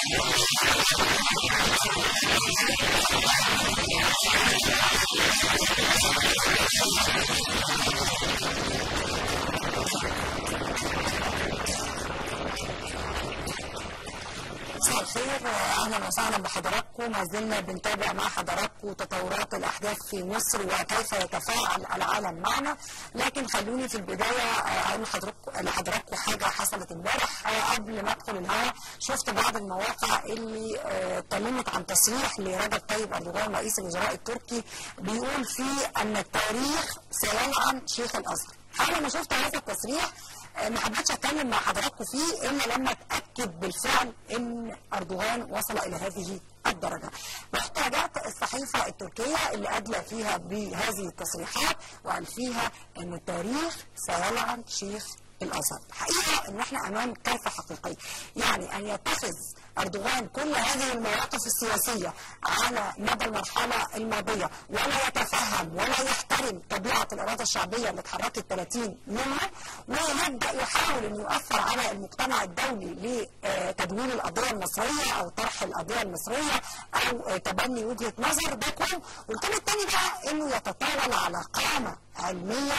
مساء الخير اهلا وسهلا بحضراتكم ما زلنا بنتابع مع حضراتكم تطورات الاحداث في مصر وكيف يتفاعل العالم معنا لكن خلوني في البدايه اقول لحضراتكم لحضراتكم حاجه حصلت امبارح قبل ما ادخل الهواء شفت بعض المواقع اللي اتكلمت عن تصريح لرجب طيب اردوغان رئيس الوزراء التركي بيقول فيه ان التاريخ سيلعن شيخ الازهر انا لما شفت هذا التصريح ما حبيتش اتكلم مع حضراتكم فيه الا لما اتاكد بالفعل ان اردوغان وصل الى هذه الدرجه. رحت راجعت الصحيفه التركيه اللي ادلى فيها بهذه التصريحات وقال فيها ان التاريخ سيلعن شيخ الازهر. حقيقه ان احنا امام كارثه حقيقيه، يعني ان يتخذ اردوغان كل هذه المواقف السياسيه على مدى المرحله الماضيه ولا يتفهم ولا يحترم طبيعه الاراده الشعبيه اللي اتحركت 30 منها ويبدا يحاول انه يؤثر على المجتمع الدولي لتدوين القضيه المصريه او طرح القضيه المصريه او تبني وجهه نظر ده كله والكلام الثاني بقى انه يتطاول على قامه علميه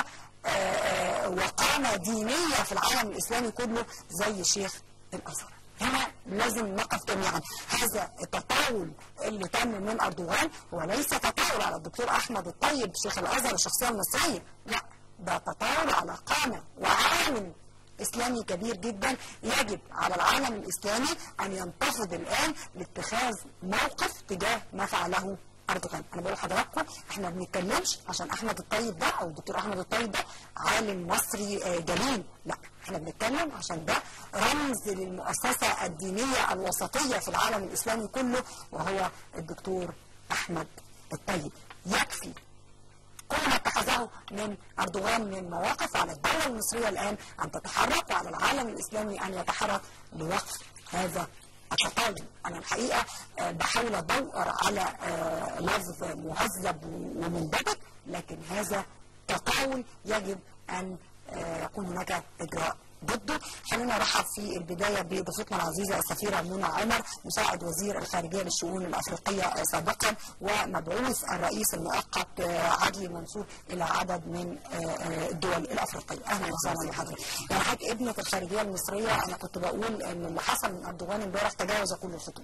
وقامه دينيه في العالم الاسلامي كله زي شيخ الازهر. هنا لازم نقف جميعا هذا التطاول اللي تم من اردوغان هو ليس تطاول على الدكتور احمد الطيب شيخ الازهر الشخصيه المصريه لا ده تطاول على قامه وعالم اسلامي كبير جدا يجب على العالم الاسلامي ان ينتفض الان لاتخاذ موقف تجاه ما فعله اردوغان انا بقول لحضراتكم احنا ما بنتكلمش عشان احمد الطيب ده او الدكتور احمد الطيب ده عالم مصري جليل لا احنا بنتكلم عشان ده رمز للمؤسسه الدينيه الوسطيه في العالم الاسلامي كله وهو الدكتور احمد الطيب يكفي كل ما اتخذه من اردوغان من مواقف على الدوله المصريه الان ان تتحرك وعلى العالم الاسلامي ان يتحرك لوقف هذا التطاول انا الحقيقه بحاول ادور على لفظ مهذب ومنضبط لكن هذا تطاول يجب ان يكون هناك اجراء ضده خلينا نرحب في البدايه بضيفتنا العزيزه السفيره منى عمر مساعد وزير الخارجيه للشؤون الافريقيه سابقا ومبعوث الرئيس المؤقت عدلي منصور الى عدد من الدول الافريقيه اهلا وسهلا بحضرتك يعني حضرتك ابنه الخارجيه المصريه انا كنت بقول ان اللي حصل من اردوغان امبارح تجاوز كل الخطوط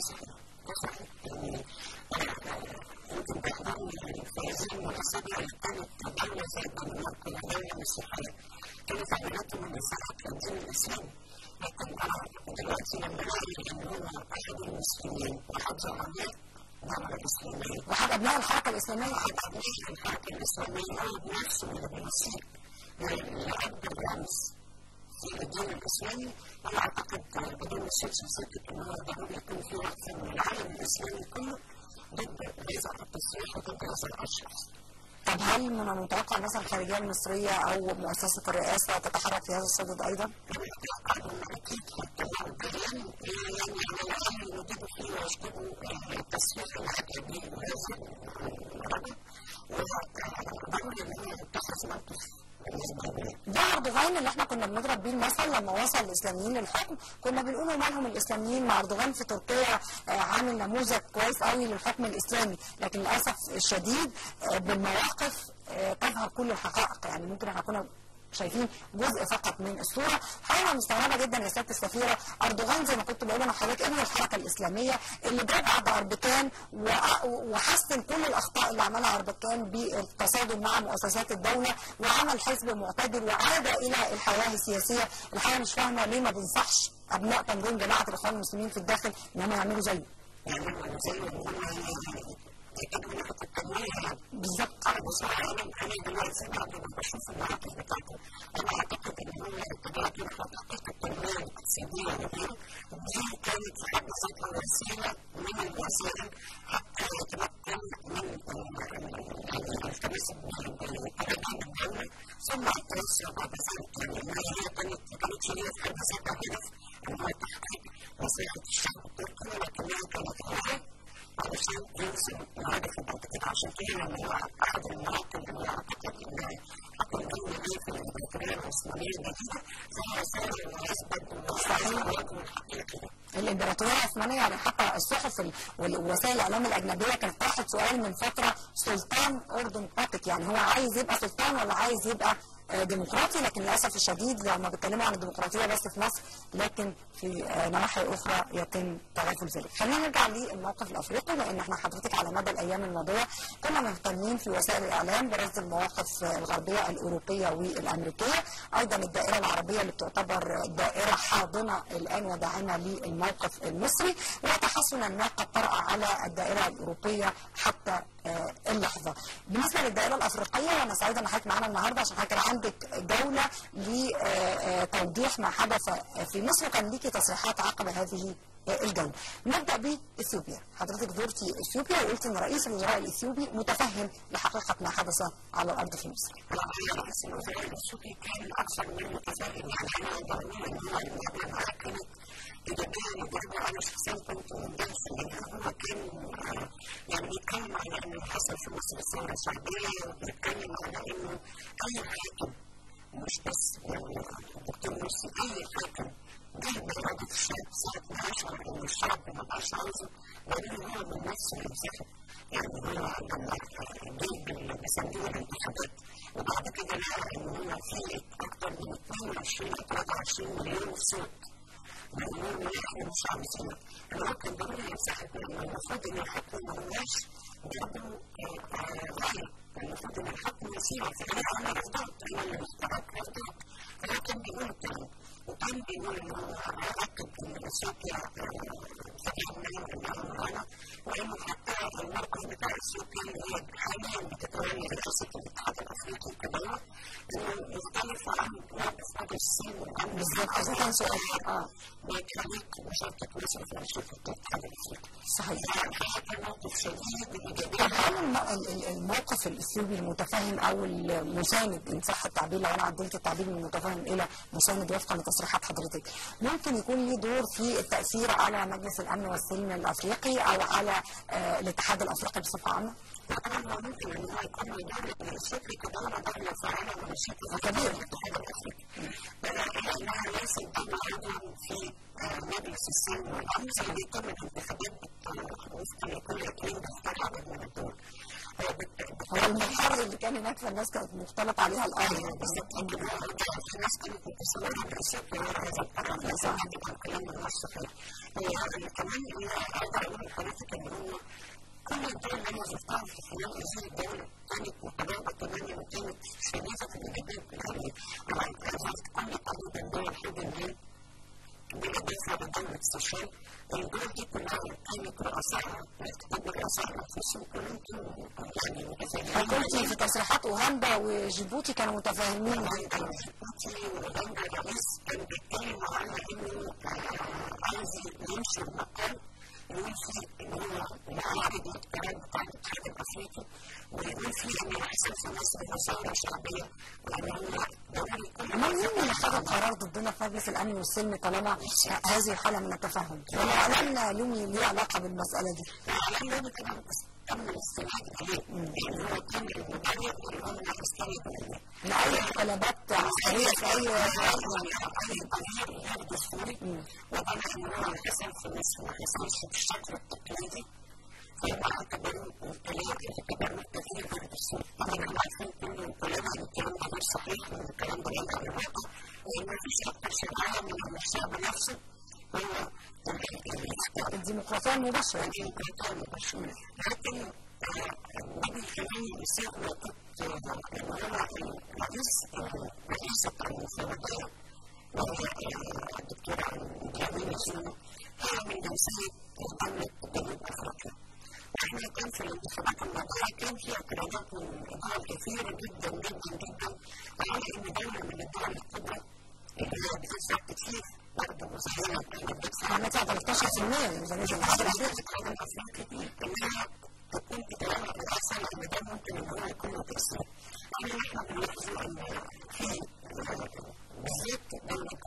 يمكن تحضرني في هذه المناسبة كانت دولة زي الدنمارك ودولة مسيحية كانت عملته من رسالة الدين الإسلامي لكن أنا دلوقتي لما ألاقي إن هو أحد المسلمين وأحد زعماء الدولة الإسلامية وحد أبناء الحركة الإسلامية وأحد أبناء الحركة الإسلامية هو بنفسه اللي بيسيب لأكبر رمز في الدين الإسلامي أنا أعتقد بدون الشيخ سكت إن هو ضروري يكون في وقفة من العالم الإسلامي كله ضد هذا التصريح وضد هذا الاشخاص. طب هل من المتوقع مثلا الخارجيه المصريه او مؤسسه الرئاسه تتحرك في هذا الصدد ايضا؟ انا اعتقد ان اكيد هيطلعوا بيان يعني على الاقل يجيبوا فيه ويكتبوا التصريح اللي هتقدم هذا الرجل وضروري ان هو يتخذ موقف ده اردوغان اللي احنا كنا بنضرب بيه المثل لما وصل الاسلاميين للحكم كنا بنقول مالهم الاسلاميين مع اردوغان في تركيا عامل نموذج كويس قوي للحكم الاسلامي لكن للاسف الشديد بالمواقف تظهر كل الحقائق يعني ممكن احنا كنا شايفين جزء فقط من الصوره حقيقه مستغربه جدا يا سياده السفيره اردوغان زي ما كنت بقول انا حضرتك ابن الحركه الاسلاميه اللي جاب بعد اربكان وحسن كل الاخطاء اللي عملها اربكان بالتصادم مع مؤسسات الدوله وعمل حزب معتدل وعاد الى الحياه السياسيه الحقيقه مش فاهمه ليه ما بنصحش ابناء تنظيم جماعه الاخوان المسلمين في الداخل ان هم يعملوا زيه. بالظبط انا بصراحه انا انا دلوقتي بعد ما بشوف المواقف بتاعته انا اعتقد ان هو اتجاهات تحقيق التنميه الاقتصاديه وغيره دي كانت في حد ذاتها وسيله من الوسائل حتى يتمكن من التمسك بقرارات الدوله ثم التوسع بعد ذلك يعني هي كانت ما كانتش هي في حد ذاتها هدف ان هو تحقيق مصلحه الشعب التركي ولكنها كانت غايه علشان يوصل لهدف التنقيط عشان كده لما هو احد المراكب اللي اعتقد ان حكم الدولة دي في الامبراطورية العثمانية الجديدة فهي سهل ويثبت صحيح. الوجه الحقيقي الامبراطوريه العثمانيه يعني حتى الصحف ال- ووسائل الاعلام الاجنبيه كانت طرحت سؤال من فتره سلطان اردن قاتك يعني هو عايز يبقى سلطان ولا عايز يبقى آه، ديمقراطي لكن للاسف الشديد لما بيتكلموا عن الديمقراطيه بس في مصر لكن في آه، نواحي اخرى يتم تغافل ذلك. خلينا نرجع للموقف الافريقي لان احنا حضرتك على مدى الايام الماضيه كنا مهتمين في وسائل الاعلام برصد المواقف آه، الغربيه الاوروبيه والامريكيه ايضا الدائره العربيه اللي بتعتبر دائره حاضنه الان وداعمه للموقف المصري وتحسنا ما قد طرأ على الدائره الاوروبيه حتى آه، اللحظه. بالنسبه للدائره الافريقيه وانا سعيده ان حضرتك معانا النهارده عشان حضرتك كان عندك جوله لتوضيح ما حدث في مصر وكان ليكي تصريحات عقب هذه آه، الجوله. نبدا باثيوبيا، حضرتك زرتي اثيوبيا وقلت ان رئيس الوزراء الاثيوبي متفهم لحقيقه ما حدث على الارض في مصر. العملية رئيس الوزراء السوري كان أكثر من متفائل يعني أنا أقدر أقول إن هو المقابلة معاه كانت إيجابية لدرجة أنا شخصيا كنت مندهشة منها هو كان آه، يعني بيتكلم على إن اللي حصل في مصر ثورة شعبية وبيتكلم على إنه أي حاكم مش بس يعني الدكتور مرسي أي حاكم جه بإرادة الشعب ساعة ما يشعر إن الشعب ما بقاش عاوزه وبعدين هو من نفسه يمسحه يعني هو لما جه بصندوق الانتخابات وبعد كده لقى ان هو في اكثر من 22 او 23 مليون صوت مليون واحد مش عاوز صوت اللي هو كان ضروري ينسحب لانه المفروض ان الحكم ما هواش برضه غايه المفروض ان الحكم يسير في غير انا رفضت انا اللي مختارك رفضت فهو كان بيقول كده وكان بيقول ان هو اعتقد ان اثيوبيا فتح منهم انها معانا وانه حتى الموقف بتاع اثيوبيا اللي هي حاليا بتتولى رئاسه الاتحاد الافريقي كدوله انه مختلف عن موقف قبل الصين وعن بالظبط ده كان سؤال اه وكذلك مشاركه مصر في انشطه الاتحاد الافريقي. صحيح. يعني الحقيقه كان موقف شديد طب وايجابي هل الم- ال- ال- الموقف الاثيوبي المتفاهم او المساند ان صح التعبير لو انا عدلت التعبير من متفاهم الى مساند وفقا لتصريحات حضرتك ممكن يكون ليه دور في التاثير على مجلس الامن والسلم الافريقي او على آه الاتحاد الافريقي بصفه عامه؟ طبعا هو ممكن ان هو يكون له دور ان اثيوبيا كدوله دوله فاعله ومشاكل كبير. الاتحاد الافريقي. الا انها ليست دوله عضوا في آه، مجلس السلم والامن زي بيتم الانتخابات بت- وفقا لكل اقليم بيختار عدد من الدول. هو بت- هو المقر اللي كان هناك فالناس كانت مختلط عليها الارض بالظبط يمكن هو رجع في ناس كانت متصوره ان اثيوبيا وراء هذا القرار ليس عندي كان كلام من نص صحيح. هو كمان اللي اقدر اقول لحضرتك ان هو كل الدول اللي انا زرتها في خلال هذه الدوله كانت متبادله تماما وكانت شديده في الايجابيه يعني انا زرت كل تقريبا دول حب النيل بالاضافه لدوله السيشل الدول دي كلها كانت رؤسائها كتاب الرؤساء انفسهم كلهم كانوا يعني متفاهمين فقلتي في تصريحات اوغندا وجيبوتي كانوا متفاهمين اوغندا وجيبوتي واوغندا الرئيس كان بيتكلم على انه آه، عايز ينشر مقال يقول فيه ان هو معارض القرار بتاع الاتحاد الافريقي ويقول فيه ان اللي حصل في مصر هو ثوره شعبيه وان هو ضروري كل امال مين اللي خد القرار ضدنا في مجلس الامن والسلم طالما هذه الحاله من التفاهم؟ ولا اعلان لومي ليه علاقه بالمساله دي؟ الاعلام لازم طبعا تم الاستناد عليه يعني هو كان المبرر ان هم يستندوا عليه لاي انقلابات عسكريه في اي غير دستوري وطبعا ان هو اللي حصل في مصر ما حصلش بالشكل التقليدي فهم اعتبروا انقلاب اعتبروا التغيير غير دستوري طبعا هم عارفين كل انقلاب عن الكلام ده غير صحيح وان الكلام ده بعيد عن الواقع وان ما فيش اكتر شرعيه من ان الشعب نفسه هو اللي يختار الديمقراطيه المباشره الانقلاب المباشر لكن النبي كمان يسير وقت ان هو الرئيس رئيسة المفوضية وهي الدكتورة جميلة زينو هي من جنسية دولة جنوب افريقيا واحنا كان في الانتخابات الماضية كان في اعتراضات من دول كثيرة جدا جدا جدا على ان دولة من الدول الكبرى اللي هي بتدفع كتير برضه زينا احنا بندفع عملتها 13% من ميزانيه الاتحاد الافريقي الاتحاد الافريقي انها تكون بتتولى الرئاسه لان ده ممكن ان هو يكون له تاثير. يعني احنا بنلاحظ ان في بالذات دوله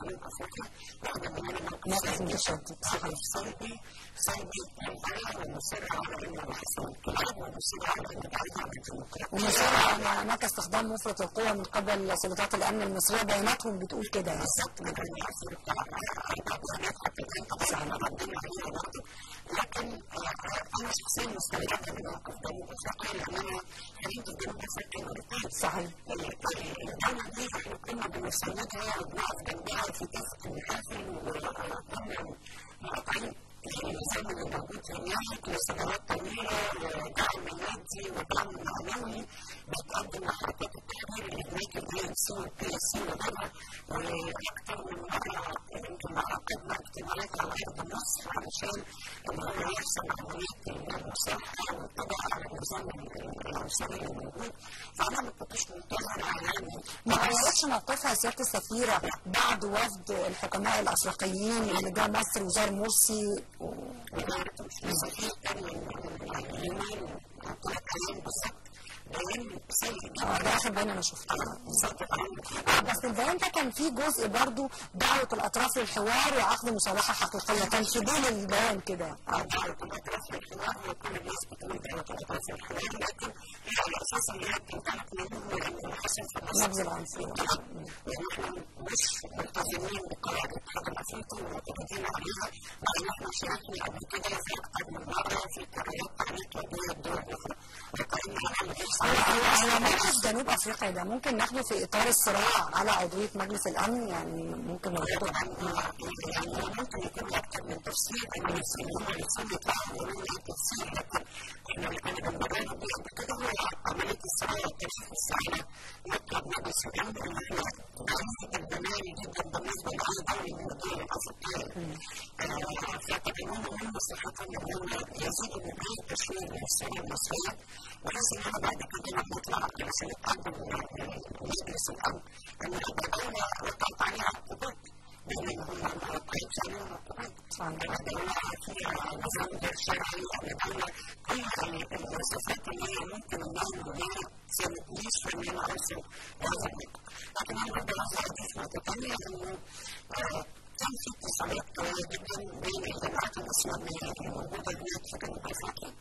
جنوب افريقيا واخده مننا موقف موقف متشدد صحيح سلبي سلبي للغايه ومصر على انه نحسن الكلاب ومصر على انه بعيد عن الديمقراطيه ومصر على هناك استخدام مفرط القوى من قبل سلطات الامن المصريه بياناتهم بتقول كده يعني بالظبط من العناصر بتاع اربع بيانات حتى الان طبعا احنا ردينا عليها برضه لكن انا شخصيا مستغربه من موقف جنوب افريقيا لان انا خليت جنوب افريقيا مرتين صحيح الدولة دي احنا كنا بنساندها وبنقف جنبها في كافة المحافل وكنا مقاطعين النظام اللي موجود هناك لسنوات طويلة ودعم مادي ودعم معنوي بتقدم لحركات التحرير اللي هناك اللي هي السي والبي اس سي وغيرها وأكثر من مرة يمكن عقدنا اجتماعات على أرض مصر علشان إن هو يحصل عملية المصالحة والقضاء على النظام العنصري اللي موجود فأنا ما كنتش منتظرة يعني ما غيرتش موقفها سياده السفيره بعد وفد الحكماء الافريقيين اللي جه مصر وزار مرسي السفير كان من يومين أو ثلاث أيام بالظبط بيان سيء اه ده اخر بيان انا شفته بالظبط آه، بس البيان ده كان فيه جزء برضو دعوه الاطراف للحوار وعقد مصالحه حقيقيه كان في دول البيان كده اه دعوة الأطراف للحوار وكل الناس بتقول دعوة الأطراف للحوار لكن هي على أساس إن هي بتنطلق منه لأن حسن في مصر نبذ العنصريه لأن إحنا مش ملتزمين بقواعد الاتحاد الأفريقي ومعتمدين عليها لأن إحنا شاركنا قبل كده في أكثر من مرة في قرارات تعليق وبين الدول الأخرى وكأن على اللي بيحصل هو هو موقف جنوب افريقيا ده ممكن ناخده في اطار الصراع على عضويه مجلس الامن يعني ممكن نربطه يعني هو ممكن يكون اكثر من تفسير ان هم الاثنين يطلعوا يقولوا لي تفسير لكن احنا انا لما جينا بيه قبل كده هو عمليه الصراع والتنشيف السعيده يطلب مجلس الامن ان احنا بعيد الضماني جدا بالنسبه لاي دوله من الدول الافريقيه فاعتبروه من مصلحتهم ان هم يزيدوا من اي تشويه للسنه المصريه بحيث ان احنا بعد كده لما نطلع علشان نقدم مجلس الامن ان نبقى دوله وقعت عليها عقوبات لان هم ما وقعتش عليهم عقوبات دولة فيها نظام غير شرعي أو دولة كل المواصفات اللي هي ممكن إنها مديرة سيمتليش في إن أنا أوصل لهذا النقطة لكن أنا برضه عايز أضيف نقطة تانية إنه كان في اتصالات قوية جدا بين الجماعات الإسلامية اللي موجودة هناك في جنوب أفريقيا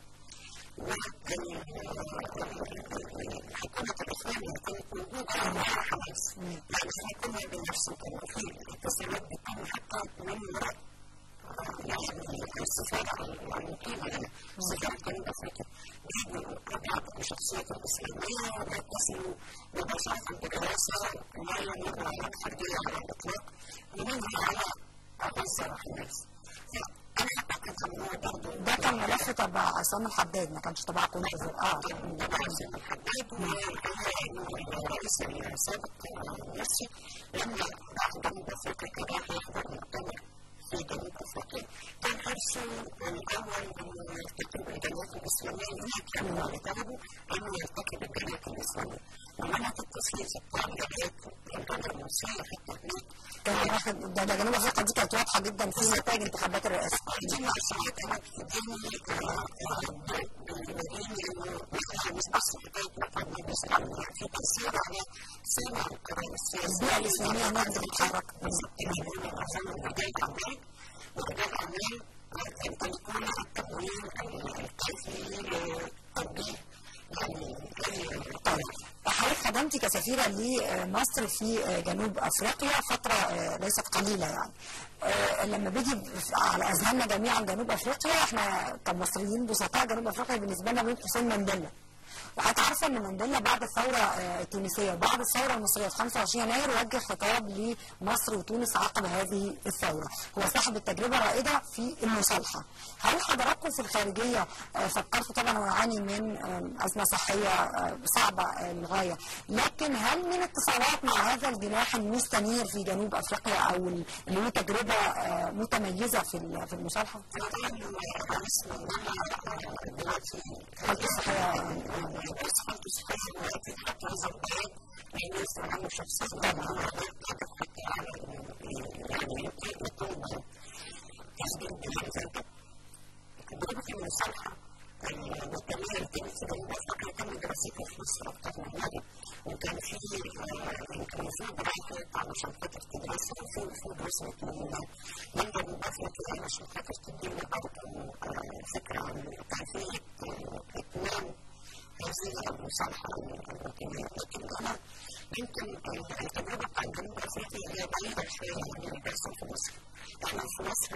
الحكومة الإسلامية كانت موجودة مع حماس يعني احنا كنا بنفس كان في اتصالات بتتم حتى من وراء يعني الاستفادة عن القيمة لنا استفادة جنوب أفريقيا بيجوا يعطوا بشخصية الإسلامية ويتصلوا مباشرة بدراسة لا يمر على الفردية على الإطلاق ومنها على غزة وحماس أنا أعتقد أن هو برضه ده كان ملف تبع عصام الحداد ما كانش تبع كنت اه تبع عصام الحداد والرئيس السابق المصري لما راح جنوب أفريقيا كان راح يحضر مؤتمر في جنوب أفريقيا كان حرصه الأول إنه يرتكب الجماعات الإسلامية هناك كانوا طلبوا إنه يرتكب الجماعات الإسلامية ومنعت التصوير بتاع الجماعات الجماعة المصرية حتى هناك كان واحد ده ده جنوب افريقيا دي كانت واضحه جدا في نتائج انتخابات الرئاسه دي مؤشرات انا بتديني بتوريني انه مثلا مش بس حكايه مقعد مجلس الامن في تاثير على سمع القرار السياسي البيئه الاسلاميه هناك بتتحرك بالظبط اللي بيقولوا معظمهم رجال اعمال ورجال اعمال يمتلكون التمويل الكافي لتوجيه يعني اي طيب حضرتك خدمتي كسفيرة لمصر في جنوب أفريقيا فترة ليست قليلة يعني لما بيجي على أذهاننا جميعا جنوب أفريقيا احنا كمصريين بسطاء جنوب أفريقيا بالنسبة لنا بين قوسين مانديلا وحضرتك عارفه ان مانديلا بعد الثوره التونسيه وبعد الثوره المصريه في 25 يناير وجه خطاب لمصر وتونس عقب هذه الثوره هو صاحب التجربه الرائده في المصالحه هل حضراتكم في الخارجيه فكرتوا طبعا هو يعاني من ازمه صحيه صعبه للغايه لكن هل من اتصالات مع هذا الجناح المستنير في جنوب افريقيا او اللي له تجربه متميزه في في المصالحه؟ حالته الصحيه بس حالته الصحية دلوقتي حتى هذا البيان الناس عنه شخصيا طبعا هو يقدر حتى على يعني يطلب تسجيل بهذا تجربة المصالحة والتنمية التانية في جنوب أفريقيا تم دراستها في مصر أكثر من مرة وكان في يمكن في دراسات على عشان خاطر تدرسها وفي وفود وصلت من لندن وافريقيا عشان خاطر تدينا برضه فكره عن كيفيه اتمام هذه المصالحه الوطنيه لكن انا يمكن التجربه بتاعت جنوب افريقيا هي بعيده شويه عن اللي بيحصل في مصر. احنا في مصر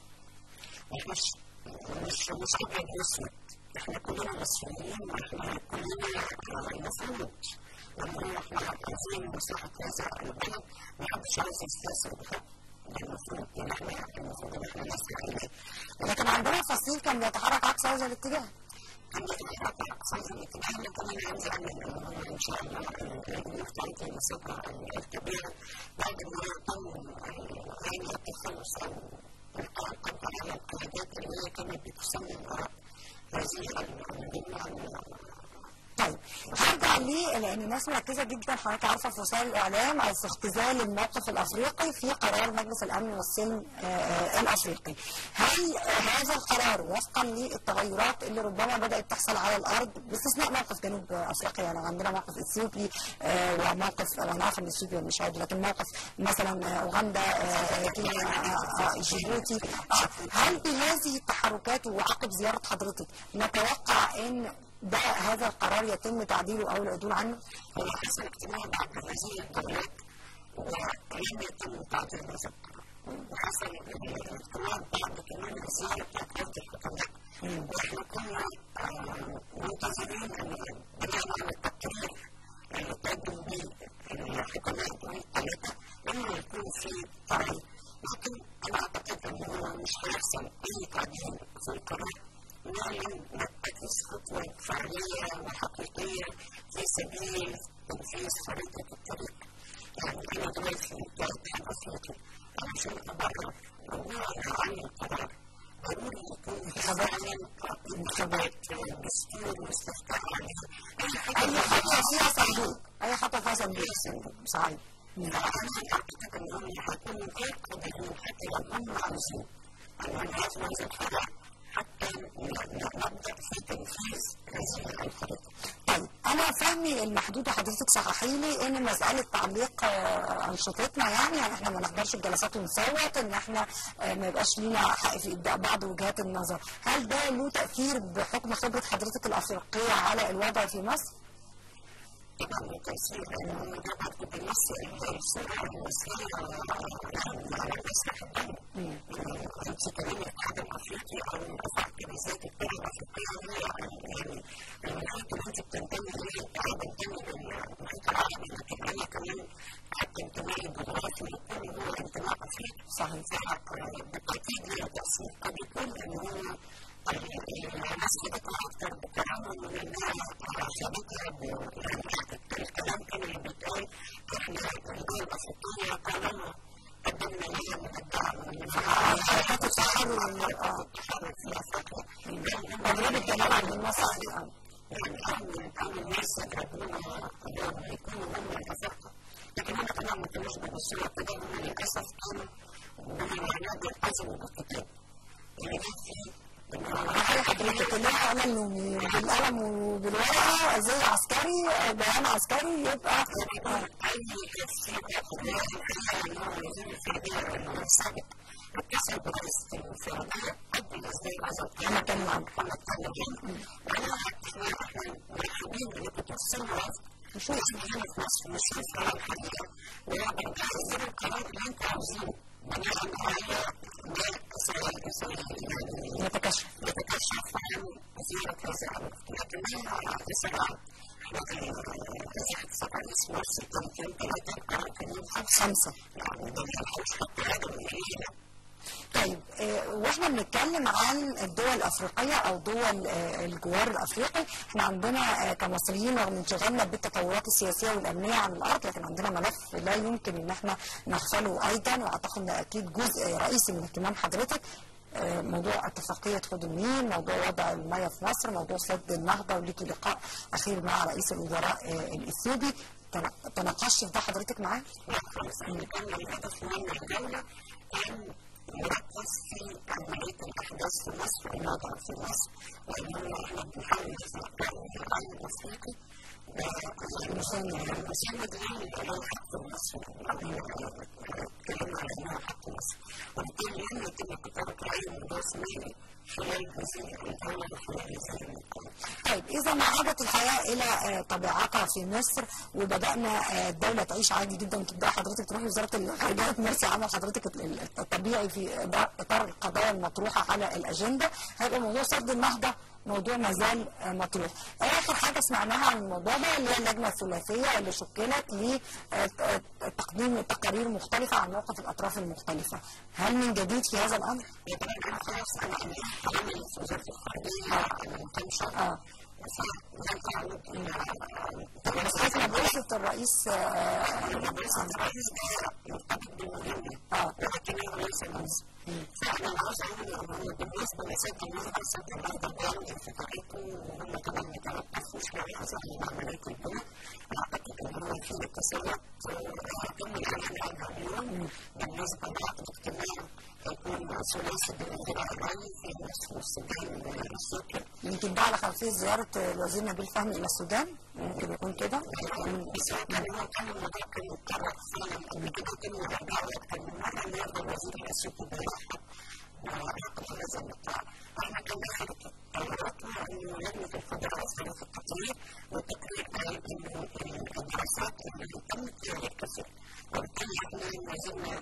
مش مش مش ابيض واسود احنا كلنا مصريين واحنا كلنا المفروض لما احنا عايزين مصلحه هذا البلد ما حدش عايز يستاثر بحق المفروض ان احنا المفروض ان احنا نسمع اليه لكن عندنا فصيل كان بيتحرك عكس هذا الاتجاه كان بيتحرك عكس هذا الاتجاه لكن انا عايز اعمل ان شاء الله الجمهور بتاعتي المسابقه الكبيره بعد ما يتم يعني التخلص او القاء القبض على القيادات اللي هي كانت بتسمى وراء هذه المجموعه طيب هرجع ليه لان الناس مركزه جدا حضرتك عارفه في وسائل الاعلام او في اختزال الموقف الافريقي في قرار مجلس الامن والسلم الافريقي. هل هذا القرار وفقا للتغيرات اللي ربما بدات تحصل على الارض باستثناء موقف جنوب افريقيا يعني عندنا موقف اثيوبي وموقف انا عارفه ان اثيوبيا مش عادي لكن موقف مثلا اوغندا كينيا جيبوتي هل بهذه التحركات وعقب زياره حضرتك نتوقع ان ده هذا القرار يتم تعديله او العدول عنه؟ هو حصل اجتماع بعد هذه الدولات ولم يتم تعديل هذا القرار. وحصل اجتماع بعد كمان الزياره بتاعت وفد الحكومات واحنا كنا منتظرين ان بناء على التقرير اللي قدم به الحكومات الثلاثه لما يكون في قرار لكن انا اعتقد ان هو مش هيحصل اي تعديل في القرار ولم نتخذ خطوة فعلية وحقيقية في سبيل تنفيذ خريطة الطريق. يعني أنا دلوقتي كاتحاد أفريقي علشان أبرر موضوع عن القرار ضروري يكون فعلا انتخابات دستور واستفتاء عليه اي خطوه فيها صندوق اي خطوه فيها صندوق صحيح فأنا أعتقد أن هم هيكونوا غير قادرين حتى لو هم عاوزين أن ينفذوا هذا القرار حتى نبدا في تنفيذ هذه الخريطه. طيب انا فهمي المحدود وحضرتك صححي لي ان مساله تعليق انشطتنا يعني يعني احنا ما نحضرش الجلسات ونصوت ان احنا ما يبقاش لينا حق في ابداء بعض وجهات النظر، هل ده له تاثير بحكم خبره حضرتك الافريقيه على الوضع في مصر؟ طبعا بالتأثير لأنه ده برضه بيمثل الصورة المصرية على المسرح الدولي. أنت كمان الاتحاد الأفريقي أو رفعت بذات الكرة الأفريقية هي يعني المحيط اللي أنت بتنتمي إليه الاتحاد الدولي بالمحيط العربي لكن أنا كمان حتى انتمائي الجغرافي يكون هو انتماء أفريقي. صحيح. بالتأكيد له تأثير قد يكون إن هو الناس خدتها أكثر بكرامة من إنها خدتها يعني الكلام كان اللي بيتقال إحنا الدول الأفريقية طالما قدمنا لها من الدعم حركات التحرر التحرر في أفريقيا تجربه جمال عبد الناصر يعني أول أول ناس جابونا قدام يكونوا هم الأفارقة لكن هم طبعا ما كانوش بيبصوا كده هم للأسف كانوا من العناد يلتزموا بالكتاب اللي جه فيه صحيح حضرتك اللي احنا عملنا بالقلم وبالورقه زي عسكري بيان عسكري يبقى اي تفسير ياخد ان هو وزير الفرديه السابق اتصل برئيس الفرديه قبل اصدار هذا انا كان معاك محمد طلبان وانا احنا احنا مرحبين انكم توصلوا نشوف هنا في مصر نشوف على الحقيقه ونقدر نحذر القرار اللي انتم عاوزينه بناء على ما يتكشف يتكشف عن زيارة هذا الأمر لكن ما يسرع مساحة سبع أسبوع ستة كان ثلاثة القرار كان يوم خمسة يعني ده ما يلحقش حتى هذا من الليلة طيب آه، واحنا بنتكلم عن الدول الافريقيه او دول آه، الجوار الافريقي احنا عندنا آه، كمصريين رغم انشغالنا بالتطورات السياسيه والامنيه عن الارض لكن عندنا ملف لا يمكن ان احنا نغفله ايضا واعتقد ان اكيد جزء رئيسي من اهتمام حضرتك آه، موضوع اتفاقية خد النيل موضوع وضع المياه في مصر موضوع سد النهضة وليكي لقاء أخير مع رئيس الوزراء آه، الإثيوبي تنا- تناقشت في ده حضرتك معاه؟ لا خالص احنا كان الهدف من الدولة كان مركز في عملية الأحداث في مصر والوضع في مصر لأن احنا بنحاول نخلق العالم الأفريقي مساند مساند ليه حق مصر اتكلمنا على انه حق مصر وبالتالي لم يتم كتابة العلم الرسمي خلال هذه الدولة وخلال هذه المقام. طيب إذا عادت الحياة إلى طبيعتها في مصر وبدأنا الدولة تعيش عادي جدا وتبدأ حضرتك تروحي وزارة الخارجية تمارسي عمل حضرتك الطبيعي في إطار القضايا المطروحة على الأجندة هيبقى موضوع سد النهضة موضوع ما زال مطروح. اخر حاجه سمعناها عن الموضوع ده اللي هي اللجنه الثلاثيه اللي شكلت لتقديم تقارير مختلفه عن موقف الاطراف المختلفه. هل من جديد في هذا الامر؟ طبعا خلاص انا عملت في وزاره الخارجيه من كام شهر. اه بس حسب بعثة الرئيس بعثة الرئيس ده مرتبط بالمهمة اه ولكن هو ليس مصر فأنا عاوز أقول إن بالنسبة لسد النهضة سد النهضة ده انفتاحاته وهم طبعا متلطفوا شوية زي عملية البناء أعتقد إن هو في اتصالات تم الإعلان عنها اليوم بالنسبة لعقد اجتماع يكون ثلاثي بالنسبة لي في مصر والسودان والسوكر يمكن ده على خلفيه زياره الوزير نبيل فهمي الى السودان ممكن يكون كده بس هو كان هو كان الموضوع كان متطرق فعلا قبل كده كان يرجعوا أكتر من مرة النهارده الوزير الأثيوبي بيرحب بعقد هذا اللقاء احنا كان داخل التطورات وانه لجنه الخبراء اصدرت التقرير والتقرير قال انه الدراسات اللي تمت غير كثيره وبالتالي احنا ما زلنا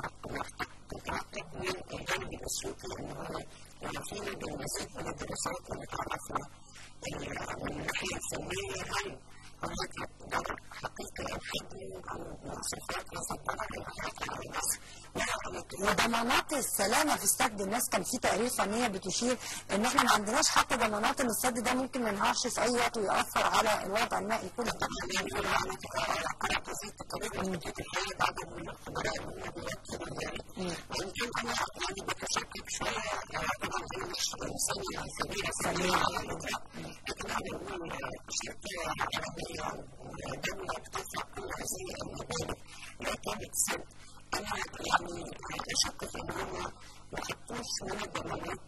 نترقب من الجانب الاثيوبي انه هو يعطينا بالمزيد من الدراسات ونتعرفنا من الناحيه الفنيه هل هناك ضرر حقيقي او حجم او مواصفات هذا الضرر الحقيقي على مصر وضمانات السلامه في السد الناس كان في تقارير فنيه بتشير ان احنا ما عندناش حتى ضمانات ان السد ده ممكن ما ينهارش في اي وقت ويأثر على الوضع المائي كله. طبعا يعني انا قرات هذه التقارير وجدت الحقيقه بعض من الخبراء اللي هم بيؤكدوا ذلك وان كان انا يعني بتشكك شويه طبعا انا مش انسان خبير في على الاطلاق لكن انا بقول شركه عربيه ودوله بتدفع كل هذه المبالغ لإقامة سد انا يعني اشك في ان هم ما حطوش من الضمانات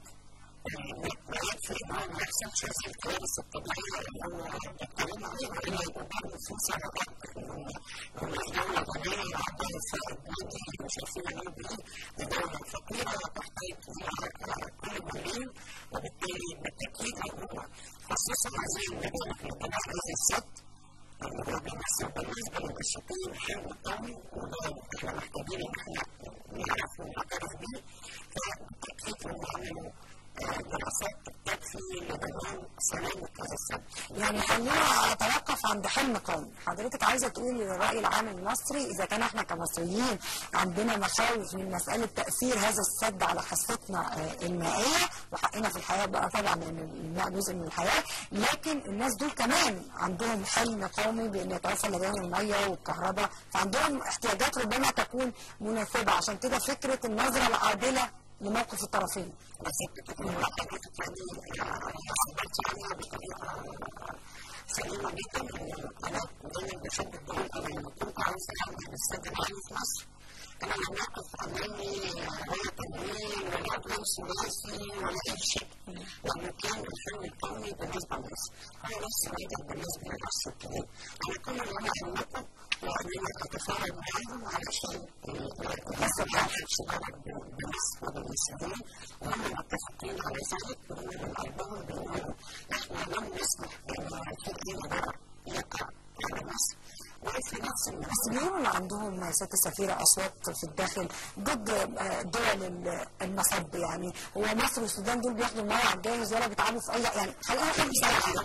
ما يكفي ان هو ما يحصلش هذه الكوارث الطبيعيه اللي هو بيتكلم عليها والا يبقى برضه في سببات هم دوله غنيه وعندها فائض مادي مش عارفين يعملوا بايه دي دوله فقيره تحتاج كل مليون وبالتالي بالتاكيد هم خصصوا هذه المبالغ لبناء هذا السد اللي هو بيمثل بالنسبه للنشطين حلم قوي وده احنا محتاجين ان احنا نعرف ونعترف بيه فبالتاكيد هم عملوا دراسات تكفي لضمان سلامه هذا السد. يعني خلينا نتوقف عند حلم قومي، حضرتك عايزه تقولي للراي العام المصري اذا كان احنا كمصريين عندنا مخاوف من مساله تاثير هذا السد على حصتنا المائيه وحقنا في الحياه بقى طبعا لان الماء جزء من الحياه، لكن الناس دول كمان عندهم حلم قومي بان يتوفر لديهم الميه والكهرباء، فعندهم احتياجات ربما تكون مناسبه عشان كده فكره النظره العادله لموقف الطرفين. بالظبط كده هو حاجات يعني حسبت عليها بطريقه سليمه جدا انا دايما بشدد بقول انا لما كنت عاوز اعمل السد العالي في مصر انا لم اقف امامي ولا تمويل ولا اقلام ثلاثي ولا اي شيء لانه كان الحلم القومي بالنسبه لمصر هو نفس الوضع بالنسبه لمصر الكبير انا كل اللي انا املكه هو ان انا اتفاعل معاهم علشان الحصه بتاعت الشباب بمصر وبالمسلمين وهم متفقين على ذلك وهم من قلبهم بيقولوا احنا لن نسمح بان في اي ضرر يقع على مصر وفي نفس الوقت بس بيقولوا ان عندهم ست سفيره اصوات في الداخل ضد دول المصب يعني هو مصر والسودان دول بياخدوا الميه على الجاهز ولا بيتعبوا في اي يعني خلينا نقول بصراحه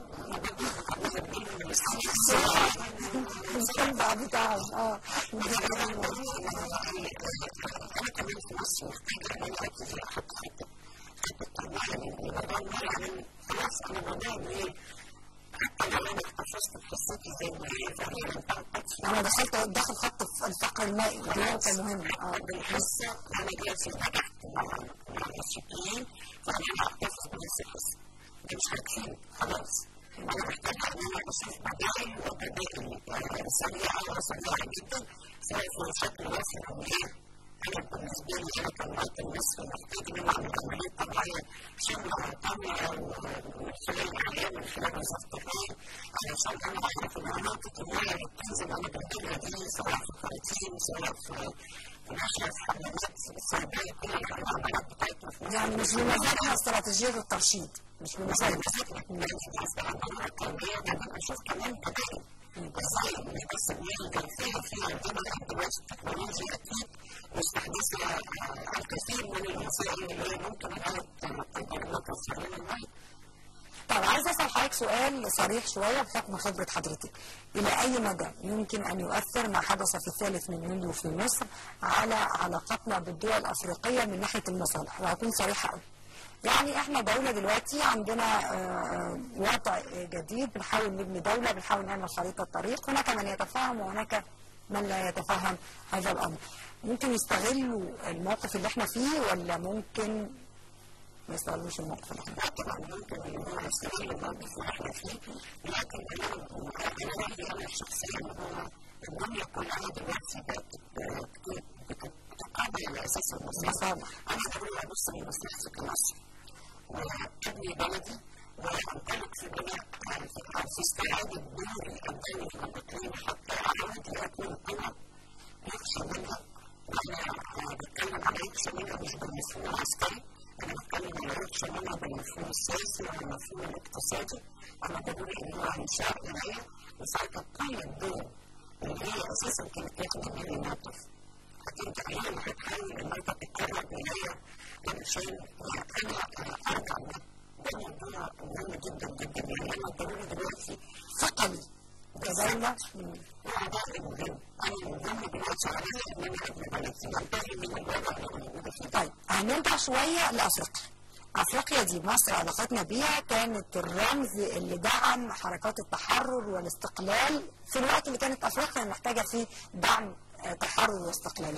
الكلب بتاعهم اه انا كمان في مصر محتاجه ان انا ابتدي احط خطه خطه طبعا الموضوع يعني خلاص انا بضام ايه حتى لو انا احتفظت بحصتي زي ما هي فعلا انا دخلت داخل خط الفقر المائي دي نقطه مهمه اه بالحصه انا دلوقتي نجحت مع مع الناشئين فانا هحتفظ بنفس الحصه ده مش هتفيد خلاص انا محتاجه ان انا اشوف بدائل وبدائل سريعه وسريعه جدا سواء في شكل وصل المياه انا بالنسبه لي انا كمواطن مصري محتاج ان انا اعمل عمليه طبيعيه شامله وطاميه من خلال الاعلام من خلال وزاره الري علشان انا اعرف ان مناطق المياه اللي بتنزل انا بنقلها دي سواء في خراطيم سواء في نشر في حمامات الصيدليه كل العمليات بتاعتنا يعني مش بمزاجنا استراتيجيه الترشيد مش بمزاجنا التربيه بعدين اشوف كمان كمان ازاي بس الجنسيه في عندنا ادوات التكنولوجيا اكيد مستحدثه الكثير من الوسائل اللي هي ممكن انها تقدر انها توصل لنا الميه طب عايز اسال حضرتك سؤال صريح شويه بحكم خبره حضرتك الى اي مدى يمكن ان يؤثر ما حدث في الثالث من يونيو في مصر على علاقتنا بالدول الافريقيه من ناحيه المصالح وهكون صريحه قوي يعني احنا دولة دلوقتي عندنا وضع جديد بنحاول نبني دولة بنحاول نعمل خريطة طريق هناك من يتفهم وهناك من لا يتفهم هذا الأمر ممكن يستغلوا الموقف اللي احنا فيه ولا ممكن ما يستغلوش الموقف اللي احنا فيه طبعا ممكن ان هو يستغل الموقف اللي احنا فيه لكن انا انا رايي انا الشخصي ان هو الدنيا كلها دلوقتي بقت بتتقابل على اساس المصالح انا ضروري ابص لمصلحتي كمصري وابني بلدي وامتلك في بناء في استعاده دوري الدولي في الاقليم حتى اعود لاكون قوه يخشى منها وانا بتكلم على يخشى منها مش بالمفهوم العسكري انا بتكلم على يخشى منها بالمفهوم السياسي والمفهوم الاقتصادي انا ضروري ان هو انشاء ولايه وساعتها كل الدول اللي هي اساسا كانت تاخد من الموقف هترجع هي اللي هتحاول ان انت تتكرر ولايه علشان انا ارجع ده موضوع مهم جدا جدا يعني انا ضروري دلوقتي ثقلي كدولة وأعضاء المهم أنا المهم دلوقتي عليا إن أنا أبني بلدي وأنتهي من الوضع اللي موجودة فيه طيب هنرجع شوية لأفريقيا افريقيا دي مصر علاقتنا بيها كانت الرمز اللي دعم حركات التحرر والاستقلال في الوقت اللي كانت افريقيا محتاجه فيه دعم تحرر واستقلال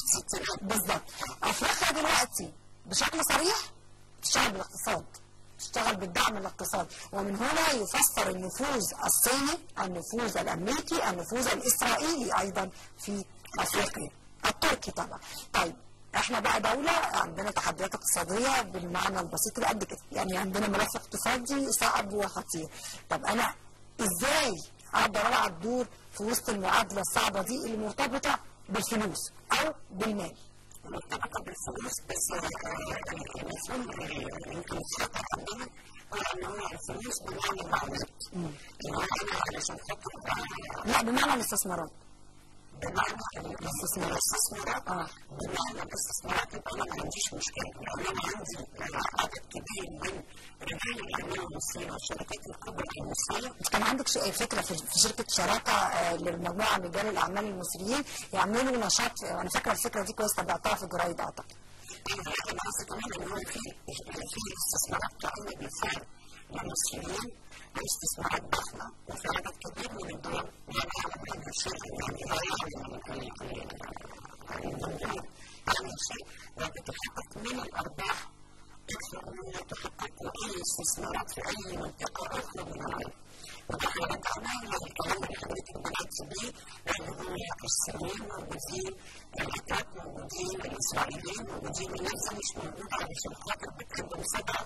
بالظبط افريقيا دلوقتي بشكل صريح تشتغل بالاقتصاد تشتغل بالدعم الاقتصادي ومن هنا يفسر النفوذ الصيني النفوذ الامريكي النفوذ الاسرائيلي ايضا في افريقيا التركي طبعا طيب احنا بقى دولة عندنا تحديات اقتصادية بالمعنى البسيط اللي قد كده يعني عندنا ملف اقتصادي صعب وخطير طب انا ازاي اقدر العب دور في وسط المعادلة الصعبة دي اللي مرتبطة بالفلوس او بالمال مرتبطة بالفلوس بس المفهوم اللي يمكن يتخطى عندنا هو ان هو الفلوس بمعنى المعلومات اللي هو انا علشان خاطر لا بمعنى الاستثمارات بمعنى الاستثمارات الاستثمارات اه بمعنى الاستثمارات يبقى انا ما عنديش مشكله لان انا عندي عدد كبير من رجال الاعمال المصريين والشركات الكبرى المصريه كان عندك فكره في شركه شراكه لمجموعه من رجال الاعمال المصريين يعملوا نشاط انا فاكره الفكره دي كويس تابعتها في الجرايد اعتقد. انا قصدي كمان ان هو في في استثمارات تعمل بالفعل للمصريين واستثمارات ضخمه وفي عدد كبير من الدول لا يعلم عنها شيء يعني لا يعلم الجمهور عنها شيء وبتحقق من الارباح اكثر مما تحقق اي استثمارات في اي منطقه اخرى من العالم وده هيرجعنا للكلام اللي حضرتك بدات بيه لان هو الصينيين موجودين الاتراك موجودين الاسرائيليين موجودين الناس دي مش موجوده علشان خاطر بتقدم صدقه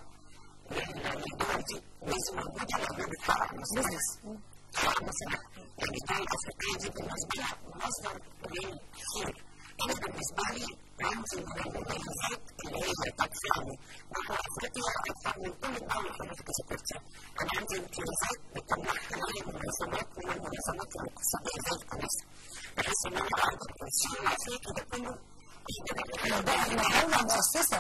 للدول دي الناس موجوده لانها بتحقق مصلحه بتحقق مصلحه يعني الدول الافريقيه دي بالنسبه لها مصدر من خير انا بالنسبه لي عندي من المميزات اللي هي تدفعني نحو افريقيا اكثر من كل الدول اللي حضرتك ذكرتها. انا عندي امتيازات بتمنحها لي منظمات من المنظمات الاقتصاديه زي الكنيسه. بحيث ان انا اقدر الشيء الافريقي ده كله احنا ده احنا دولة مؤسسة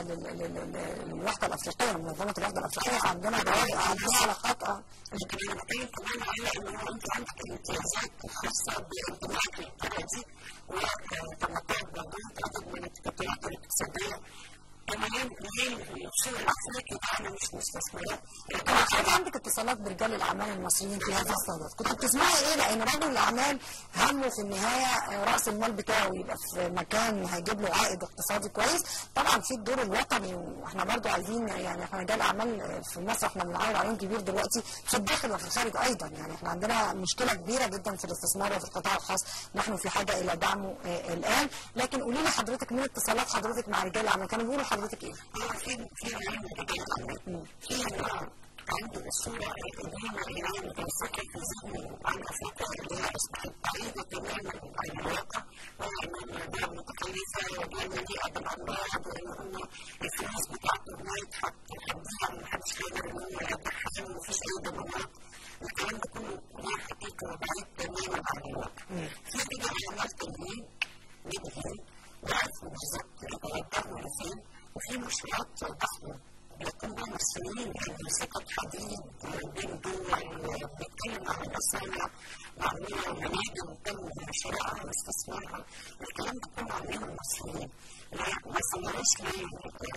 للوحدة الأفريقية منظمة الوحدة الأفريقية عندنا دولة عندنا علاقات اه لكن انا بتكلم كمان على ان هو انت عندك الامتيازات الخاصة بانتمائك للقارة دي وتمتعك بعضها عدد من التطورات الاقتصادية كمان ليه السوق الافريقي ده مش مستثمرات حضرتك عندك اتصالات برجال الاعمال المصريين في هذا الصدد كنت بتسمعي ايه لان رجل الاعمال همه في النهايه راس المال بتاعه يبقى في مكان هيجيب له عائد اقتصادي كويس طبعا في الدور الوطني واحنا برضو عايزين يعني احنا رجال اعمال في مصر احنا بنعاير عيون كبير دلوقتي في الداخل وفي الخارج ايضا يعني احنا عندنا مشكله كبيره جدا في الاستثمار وفي القطاع الخاص نحن في حاجه الى دعمه آه الان لكن قولي لي حضرتك من اتصالات حضرتك مع رجال الاعمال كانوا بيقولوا لحضرتك ايه؟ في في علم رجال الاعمال في عنده الصورة القديمة اللي هي متمسكة في ذهن عن أفريقيا اللي هي أصبحت بعيدة تماما عن الواقع وهي إنهم دول متخلفة ودول مليئة بالأمراض وإن هو الفلوس بتاعته هناك هتضيع ومحدش هيقدر إن هو يرجعها ومفيش أي ضمانات الكلام ده كله ليه حقيقة وبعيد تماما عن الواقع في كده علامات تنوين نبهين وعرفوا بالظبط يتوجهوا لفين وفي مشروعات ضخمة بيكون بين السنين يعني سكك حديد بين دول بيتكلم عن مصانع معمولة ومناجم تم شرائها واستثمارها الكلام ده كله عاملينه المصريين ما سمعوش ليه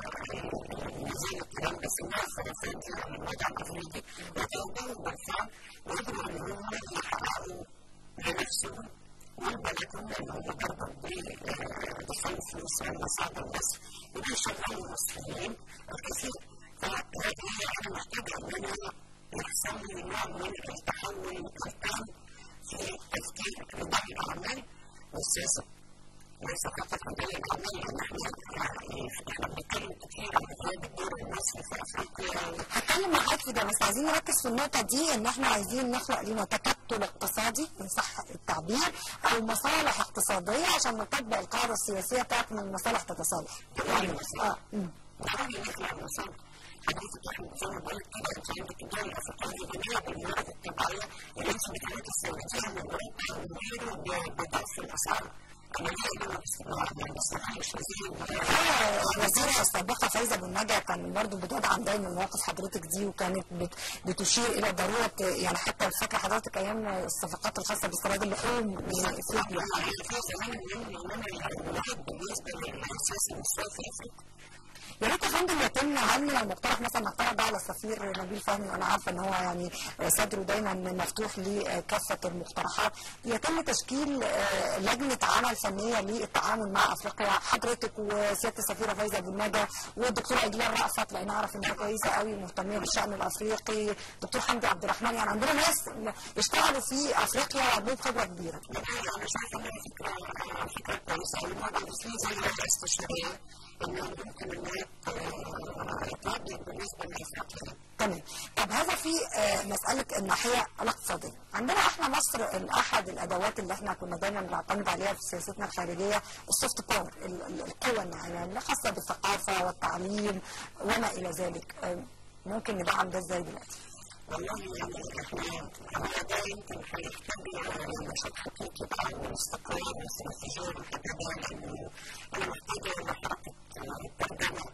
زي الكلام بس الناس خرافات دي عن الوضع الافريقي وتوجهوا بالفعل وقدروا ان هم يحققوا لنفسهم والبلدهم لان هم برضه بيدخلوا فلوس من مصادر مصر وبيشغلوا المصريين الكثير فهذه انا محتاجه ان انا يحصل لي نوع من التحول التام في تفكير رجال الاعمال والسياسه وثقافه رجال الاعمال لان احنا يعني احنا بنتكلم كتير عن غياب الدور المصري في افريقيا هتكلم معاك في ده بس عايزين نركز في النقطة دي إن إحنا عايزين نخلق لنا تكتل اقتصادي إن صح التعبير أو مصالح اقتصادية عشان نطبق القاعدة السياسية بتاعت إن المصالح تتصالح. يعني اه أمم. ضروري نخلق مصالح حضرتك احنا زي ما بقول كده انت عندك الدول الافريقيه غنيه بالموارد الطبيعيه اللي انت بتستورديها من اوروبا وغيره بضعف الاسعار الوزيرة السابقة فايزة بن نجا كان برضو بتدعم دايما مواقف حضرتك دي وكانت بت بتشير إلى ضرورة يعني حتى فاكرة حضرتك أيام الصفقات الخاصة باستيراد اللحوم من إثيوبيا. يا ريت يا فندم يتم هل من المقترح مثلا نقترح ده على السفير نبيل فهمي وانا عارفه ان هو يعني صدره دايما مفتوح لكافه المقترحات يتم تشكيل لجنه عمل فنيه للتعامل مع افريقيا حضرتك وسياده السفيره فايزه بن نجا والدكتور اجلال رأفت لان اعرف انها كويسه قوي مهتميه بالشان الافريقي دكتور حمدي عبد الرحمن يعني عندنا ناس يشتغلوا في افريقيا وعندهم خبره كبيره. انا شايفه ان فكره فكره كويسه والموضوع في زي الهيئه الاستشاريه انه ممكن ان هي تواجه بالنسبه لافريقيا تمام طب هذا في آه مساله الناحيه الاقتصاديه عندنا احنا مصر احد الادوات اللي احنا كنا دايما بنعتمد عليها في سياستنا الخارجيه السوفت باور القوى الناعمه اللي خاصه بالثقافه والتعليم وما الى ذلك آه ممكن ندعم ده ازاي دلوقتي؟ والله يعني احنا هو ده يمكن هيحتاج نشاط حقيقي بقى والاستقرار والاستراتيجيه والحاجات دي لانه انا محتاجه لحركه ترجمه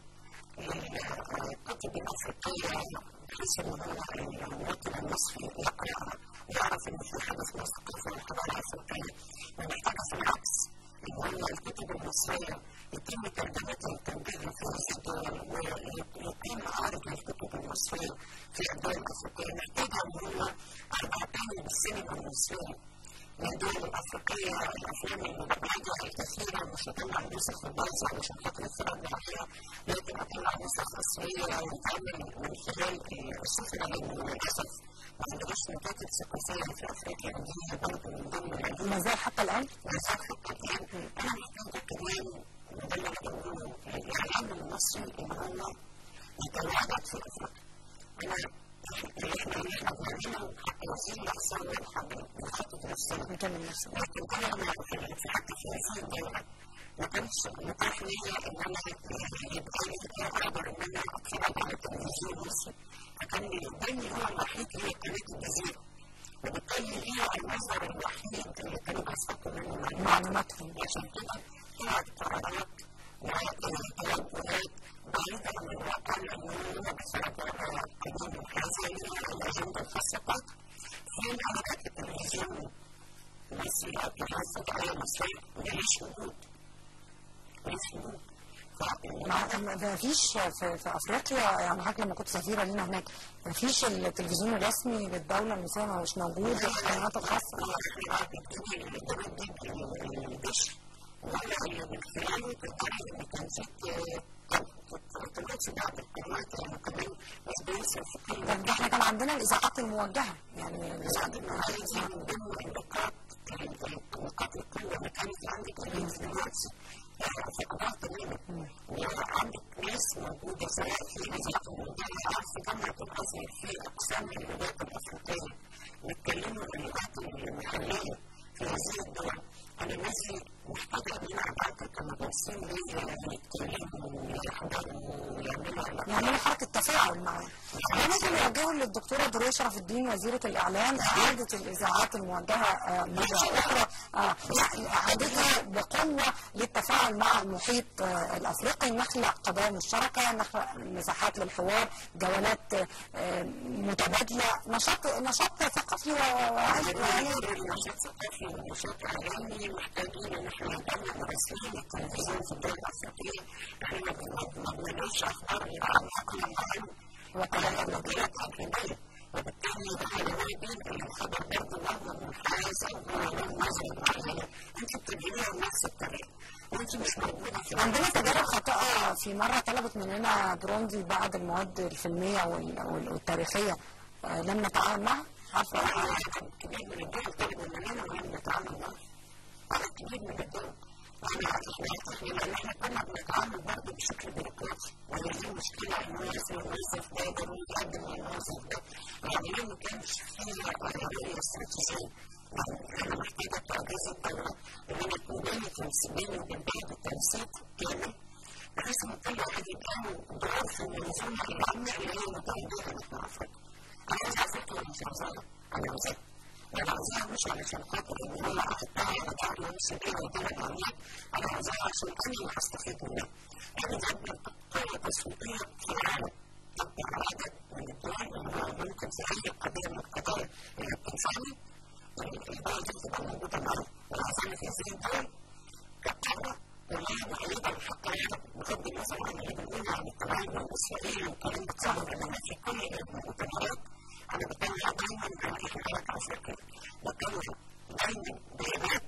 للكتب الافريقيه بحيث ان هو المواطن المصري يقرا ويعرف ان في حاجه اسمها الثقافه والحضاره الافريقيه ومحتاجه في العكس ان هو الكتب المصريه يتم ترجمتها وتوجيهها في هذه الدول ويتم عرض الكتب المصريه في الدول الافريقيه محتاجه ان هو اعتني بالسينما المصريه من الدول الافريقيه الافلام المبعده الكثيره مش هطلع نسخ بايظه عشان خاطر اتفرج عليها لكن اطلع نسخ اصليه وتعمل من خلال السفره لان للاسف ما عندناش مكاتب ثقافيه في افريقيا ودي برضه من ضمن ما زال حتى الان؟ ما زال حتى الان انا محتاجه كمان وده اللي انا بقوله الاعلام المصري ان هو يتواجد في افريقيا انا اللي احنا اللي احنا بنعمله حتى وزير الاقسام نلحق بنخطط نفسنا نكلم نفسنا لكن انا في حتى في هذه الدوله ما كانش متاح ليا ان انا يبقى لي اقدر ان انا اتفرج على التلفزيون المصري فكان قدامي هو الوحيد هي قناه الجزيره وبالتالي هي المصدر الوحيد اللي كانوا بيستقوا منه معلوماتهم عشان كده طلعت قرارات وتوجهات بعيدة عن الواقع لأنه هو بسبب قانون الحازم الأجندة الخاصة بتاعته فين حلقات التلفزيون المصري أو جهاز الدعاية المصرية مليش وجود مليش وجود ما فيش في, في افريقيا يعني حضرتك لما كنت سفيره لينا هناك ما فيش التلفزيون الرسمي للدوله المصريه مش موجود القنوات الخاصه ولا من خلاله تقدري ان كان في تبص بعض القنوات يعني كمان مش بيوصل في كل ده احنا كان عندنا الاذاعات الموجهه يعني الاذاعات الموجهه دي من ضمن النقاط النقاط القوه اللي كانت عندك كمان في الواتس فقدرت تماما وعندك ناس موجوده سواء في الاذاعات الموجهه او في جامعه الازهر في اقسام اللغات الافريقيه بيتكلموا اللغات المحليه في هذه الدول انا الناس محتاجه ان انا ابعت كمدرسين ليا يتكلموا ويحضروا ويعملوا يعملوا حركه تفاعل معاه. انا ممكن نوجهه للدكتوره درويه شرف الدين وزيره الاعلام اعاده الاذاعات الموجهه مره اخرى اعادتها بقوه للتفاعل مع المحيط الافريقي نخلق قضايا مشتركه نخلق مساحات للحوار جولات متبادله نشاط نشاط ثقافي واعلامي نشاط ثقافي ونشاط اعلامي محتاجين ان احنا نتابع مراسلين التلفزيون في الدول الافريقيه احنا ما بنقولش اخبار عن حكم العالم وكلام المديرات الاجنبيه وبالتالي ده هيبين ان الخبر برضه له منحاز او هو له نظره معينه انت بتجيبيها بنفس الطريقه وانت مش موجوده في عندنا تجارب خاطئه في مره طلبت مننا بروندي بعض المواد الفيلميه والتاريخيه لم نتعامل معها عارفه كبير من الدول طلبوا مننا ولم نتعامل معها عدد كبير من الدول يعني احنا لان احنا كنا بنتعامل برضه بشكل بيروقراطي وهي دي المشكله ان هو لازم الموظف ده ضروري يقدم للموظف ده يعني ليه ما كانش فيها اولويه استراتيجيه يعني انا محتاجه تعجيز الدوله ان انا يكون بيني تنسيقين وبين بعض تنسيق كامل بحيث ان كل واحد يبقى له دور في المنظومه العامه اللي هي متعلقه نحن افريقيا. انا عايز افريقيا ولا مش عايزاها؟ انا عايزاها. انا عايزاها مش علشان خاطر ان هي احطها على بعض وامشي بيها وثلاث ايام انا عايزاها عشان انا اللي هستفيد منها. انا جايب قوه تسويقيه في العالم تبقى عدد من الدول اللي هو ممكن في اي قضيه من القضايا اللي بتنفعني الدول دي تبقى موجوده معايا وعايزانا في هذه الدول كقاره والله ايضا حتى بغض النظر عن اللي بنقوله عن التوعيه الاسرائيلي والكلام ده صعب انما في كل المؤتمرات انا بتكلم دايما عن احنا افريقيا بتكلم دايما بيانات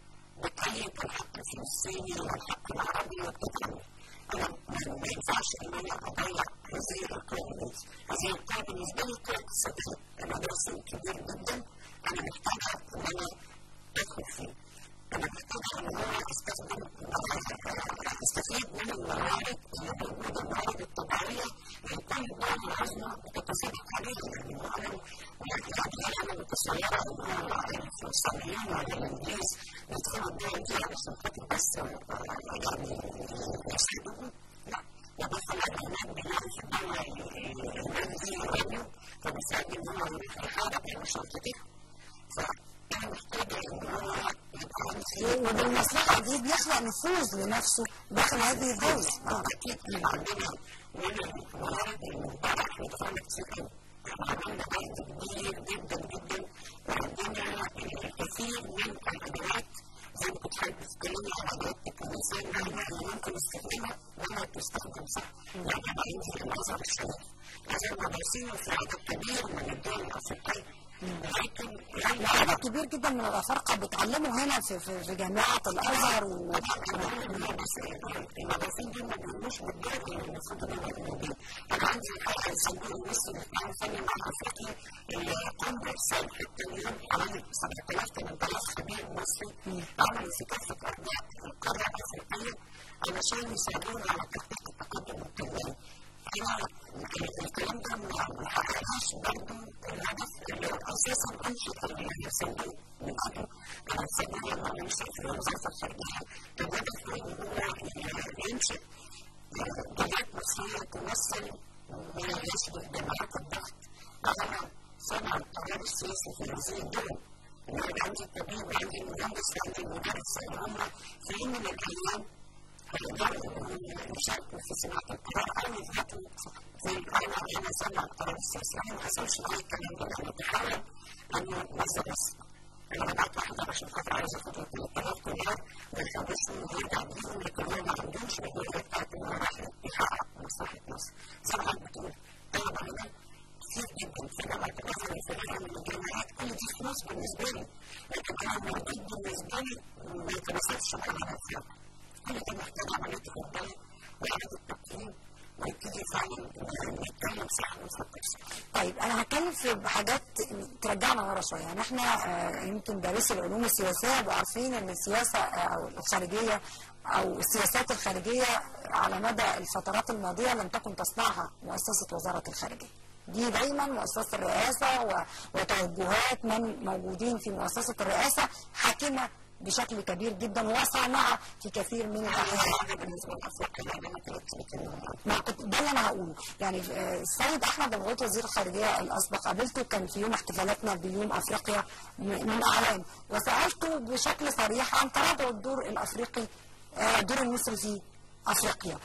بتأيد الحق الفلسطيني والحق العربي وبتتعامل انا ما ينفعش ان انا اضيع هذه القوى هذه القوى بالنسبه لي قوى اقتصاديه انا درس كبير جدا انا محتاجه ان انا ادخل فيه انا محتاجه ان انا استخدم استفيد من الموارد اللي موجوده الموارد الطبيعيه اللي كل الدول العظمى بتتسابق عليها يعني العالم يعني انا متصوره ان الفلسطينيين ولا الانجليز يدخلوا الدول دي علشان خاطر بس يعني يساعدوهم لا ودخل هناك بيلاقي في الدولة المال دي يغنوا فبيساعد ان هو يروح يحارب لمشاركتها فأنا محتاجة ان هو يبقى عندي وبالمصلحة دي بيخلق نفوذ لنفسه داخل هذه الدولة اه أكيد من عندنا من الموارد المبارك احنا دخلنا كتير قوي عملنا عرض كبير جدا جدا وعندنا الكثير من الأدوات زي ما كنت حابب تتكلمي عن ادوات التكنولوجيا الناعمه اللي ممكن استخدامها ولا تستخدم صح يعني انا عندي المظهر الشباب هذا المدرسين في عدد كبير من الدول الافريقيه لكن عدد كبير جدا من الافارقه بيتعلموا هنا في في, في جامعه الازهر و المدرسين دول ما بيقولوش بالدور اللي المفروض ان هم موجودين انا عندي الحقيقه الصندوق المصري للتعاون الفني مع افريقيا اللي قام بارسال حتى اليوم حوالي 7000 8000 خبير مصري عملوا في كافه ارجاء القاره الافريقيه علشان يساعدونا على تحقيق التقدم والتنميه انا الكلام ده ما حققناش برضه الهدف اللي اساسا انشط الصندوق من قبل انا الصندوق لما نشأ في وزاره الخارجيه كان هدفه ان هو ينشئ جامعات مصريه تمثل ما يشبه جامعات الضغط على صنع القرار السياسي في هذه الدول ان انا عندي طبيب وعندي مهندس وعندي مدرس ان هم في يوم من الايام هيقدروا يشاركوا في صناعه القرار او يثبتوا في انا انا صنع القرار السياسي انا ما حصلش معايا الكلام ده انا بحاول ان نوزع بس انا ببعت واحد عشان خاطر عايز اخد 3000 دولار ويخلصوا ويرجع بيهم لكن هو ما عندوش الوظيفه بتاعت كل ده محتاج عمليه تقبل واعاده تقييم ويبتدي فعلا نتكلم صح ونفكر صح. طيب انا هتكلم في حاجات ترجعنا ورا شويه يعني احنا آه، يمكن دارسي العلوم السياسيه بقوا عارفين ان السياسه آه، الخارجيه او السياسات الخارجيه على مدى الفترات الماضيه لم تكن تصنعها مؤسسه وزاره الخارجيه. دي دايما مؤسسه الرئاسه و- وتوجهات من موجودين في مؤسسه الرئاسه حاكمه بشكل كبير جدا وصانعه في كثير من الاحيان. حاجه بالنسبه لافريقيا لان ما كانتش بتتكلم ما كنت ده اللي انا هقوله يعني آه، السيد احمد الغوط وزير الخارجيه الاسبق قابلته كان في يوم احتفالاتنا بيوم افريقيا م- من اعلام وسالته بشكل صريح عن تراجع الدور الافريقي آه، الدور المصري في افريقيا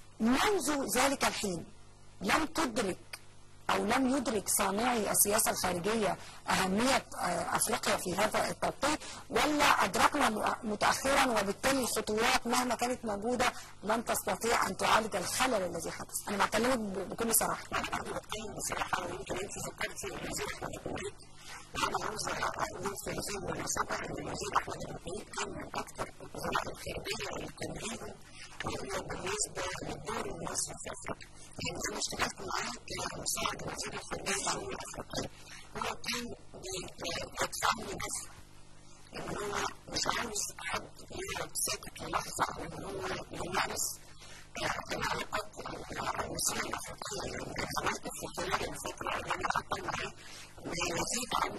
منذ ذلك الحين لم تدرك او لم يدرك صانعي السياسه الخارجيه اهميه آه، افريقيا في هذا التوقيت ولا ادركنا مؤ- متاخرا وبالتالي الخطوات مهما كانت موجوده لن تستطيع ان تعالج الخلل الذي حدث انا بكلمك ب- بكل صراحه انا برضه بتكلم بصراحه ويمكن انت ذكرتي الوزير احمد الجمهوري وانا عاوز اقول في هذه المناسبه ان الوزير احمد الجمهوري كان من اكثر الوزراء الخارجيه اللي كان ليهم رؤيه بالنسبه للدور المصري في افريقيا يعني انا اشتغلت معاه كمساعد وزير الخارجيه الشؤون الافريقيه هو كان بيدفعني بس ان هو مش عاوز حد يقعد ساكت للحظه او ان هو يمارس العلاقات المصرية الأفريقية يعني عملت في خلال الفترة اللي أنا قعدت معاه ما يزيد عن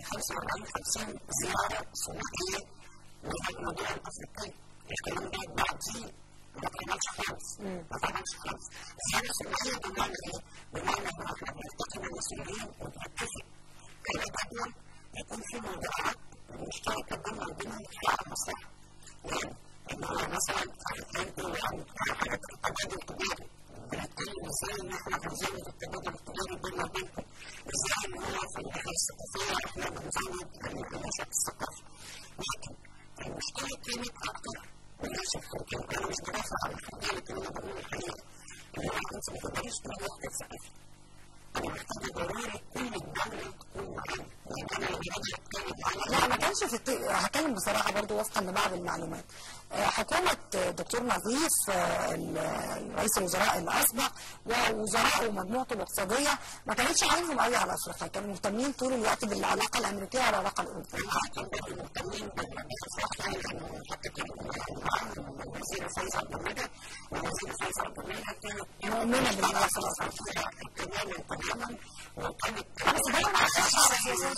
45 50 زيارة ثنائية للموضوع الأفريقي الكلام ده بعديه ما اتعملش خالص ما اتعملش خالص زيارة ثنائية بمعنى إيه؟ بمعنى إن إحنا بنلتقي بالمسؤولين وبنتفق كما تضمن يكون في موضوعات مشتركة بيننا وبينهم في مصلحة يعني ان هو مثلا هيكون عن حاجات التبادل التجاري بنتكلم ازاي ان احنا هنزود التبادل التجاري بيننا وبينكم ازاي ان هو في الناحيه الثقافيه احنا بنزود النشاط الثقافي لكن المشكله كانت اكتر والناس الخارجيه انا مش بدافع عن الخارجيه لكن انا بقول الحقيقه ان هو انت ما تقدريش تقولي واحده ثقافي انا محتاجه ضروري كل الدوله تكون معانا يعني انا لما باجي اتكلم على لا ما كانش في الت... هتكلم بصراحه برضو وفقا لبعض المعلومات آه، حكومه آه، دكتور نظيف آه، ال- رئيس الوزراء الاسبق ووزراء ومجموعته الاقتصاديه ما كانتش عينهم قوي على افريقيا كانوا مهتمين طول الوقت بالعلاقه الامريكيه والعلاقه الاوروبيه كان برضه مهتمين بالافريقيا لانه حتى كان معاهم الوزير فايز عبد المجيد والوزير فايز عبد المجيد كانت مؤمنه بالعلاقه فيها تماما تماما وكانت بس ده ما أثرش على سياسات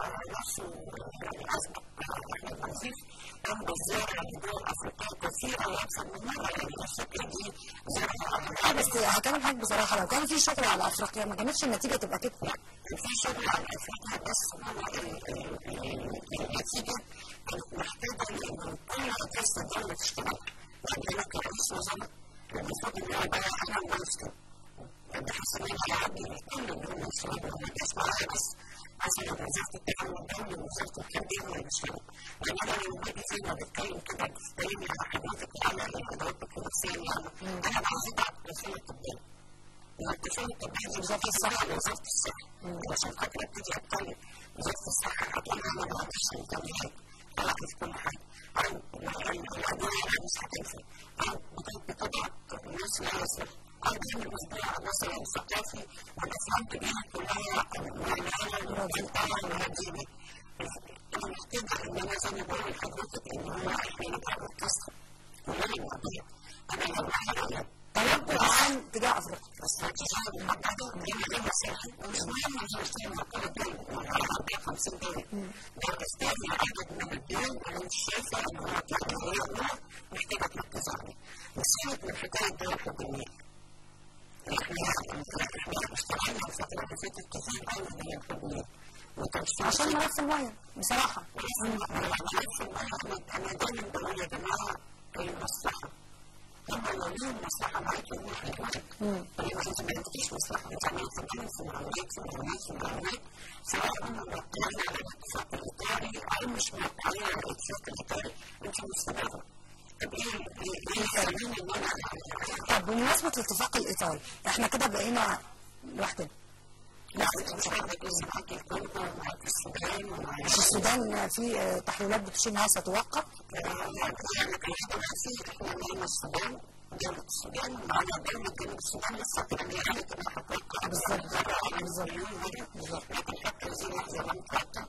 نفسه الاسبق احمد نظيف قام بزياره لدول افريقيه كثيره واكثر من مره يعني افريقيا دي زارها اه بس هكلم حضرتك بصراحه لو كان في شغل على افريقيا ما كانتش النتيجه تبقى كده في شغل على افريقيا بس هو ال- ال- ال- النتيجه كانت محتاجه ان كل اجهزه الدوله تشتغل يعني انا كرئيس وزراء المفروض ان انا بقى انا ومايسترو بحيث ان انا اعدي كل اللي هم يشتغلوا ما يبقاش معايا بس مثلا وزاره التعاون الدولي ووزاره الخارجيه هو اللي بيشتغلوا يعني انا لما باجي فينا بتكلم كده بتتكلمي على حضرتك وعلى الادوات النفسيه يعني انا عايز ابعت رساله الطبيه والاتفاق الطبيعي دي وزاره الصحه وزاره الصحه عشان خاطر ابتدي اتكلم وزاره الصحه هتقول انا ما عنديش الامكانيات طلعت في كل حاجه او الادويه لا مش هتنفع او بتضع الناس لا يصلح او تعمل اسبوع مثلا ثقافي والافلام تجينا كلها مليانه ومنتهى وهدينه انا محتاجه ان انا زي ما بقول لحضرتك ان هو احنا نبقى اوركسترا كلنا مواضيع انا لو معايا توجه عام تجاه افريقيا بس هتشتغل محددة من غير مساحة ومش مهم ان اشتغل مع كل الدول على 54 دولة لو تستاهل عدد من الدول انا مش شايفة ان هو كعملية اولى محتاجة تركز عليه وسيبك من حكاية دول الحكومية احنا احنا اشتغلنا الفترة اللي فاتت كتير قوي من الحكومية عشان ملف الميه بصراحه انا دايما بقول يا جماعة المصلحة هم لو ليهم مصلحة معاك يروح معاك فلما انت ما عندكيش مصلحة انت عمال تتكلم في معلومات في معلومات في معلومات سواء هم موقعين على الاتفاق الإطاري أو مش موقعين على الاتفاق الإطاري انت مستمرة طب ايه ايه يخليني ان انا طب بمناسبه الاتفاق الاطاري احنا كده بقينا لوحدنا لا مش واخده جزء معاك الكونغو ومعاك السودان ومعاك مش السودان في آه، تحليلات بتشير انها ستوقف يعني كان دلوقتي احنا معانا السودان دولة السودان ومعانا دولة جنوب السودان لسه كمان قالت انها هتوقع بالظبط. بالظبط. بالظبط لكن حتى هذه اللحظة لم توقع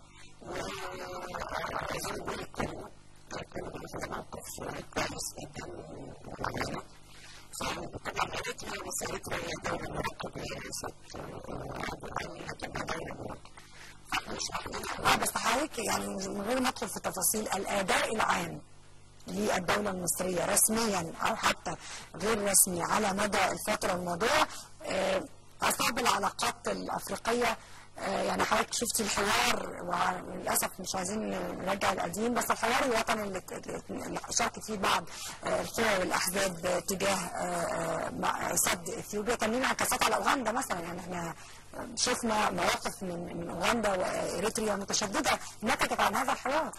وزي ما بقول الكونغو الكونغو واخدة موقف كويس جدا معانا فطبعا اريتريا بس اريتريا هي دولة مركبة ليست انها تبقى دولة مركبة فاحنا مش واخدين اه بس حضرتك يعني من غير ما ادخل في تفاصيل الاداء العام للدولة المصرية رسميا أو حتى غير رسمي على مدى الفترة الماضية آه، أصاب العلاقات الأفريقية آه، يعني حضرتك شفتي الحوار وللأسف مش عايزين نرجع القديم بس الحوار الوطني اللي اللي شاركت فيه بعض آه، القوى والأحزاب تجاه آه، آه، مع- سد إثيوبيا كان لنا انعكاسات على أوغندا مثلا يعني احنا شفنا مواقف من من أوغندا وإريتريا متشددة نتجت عن هذا الحوار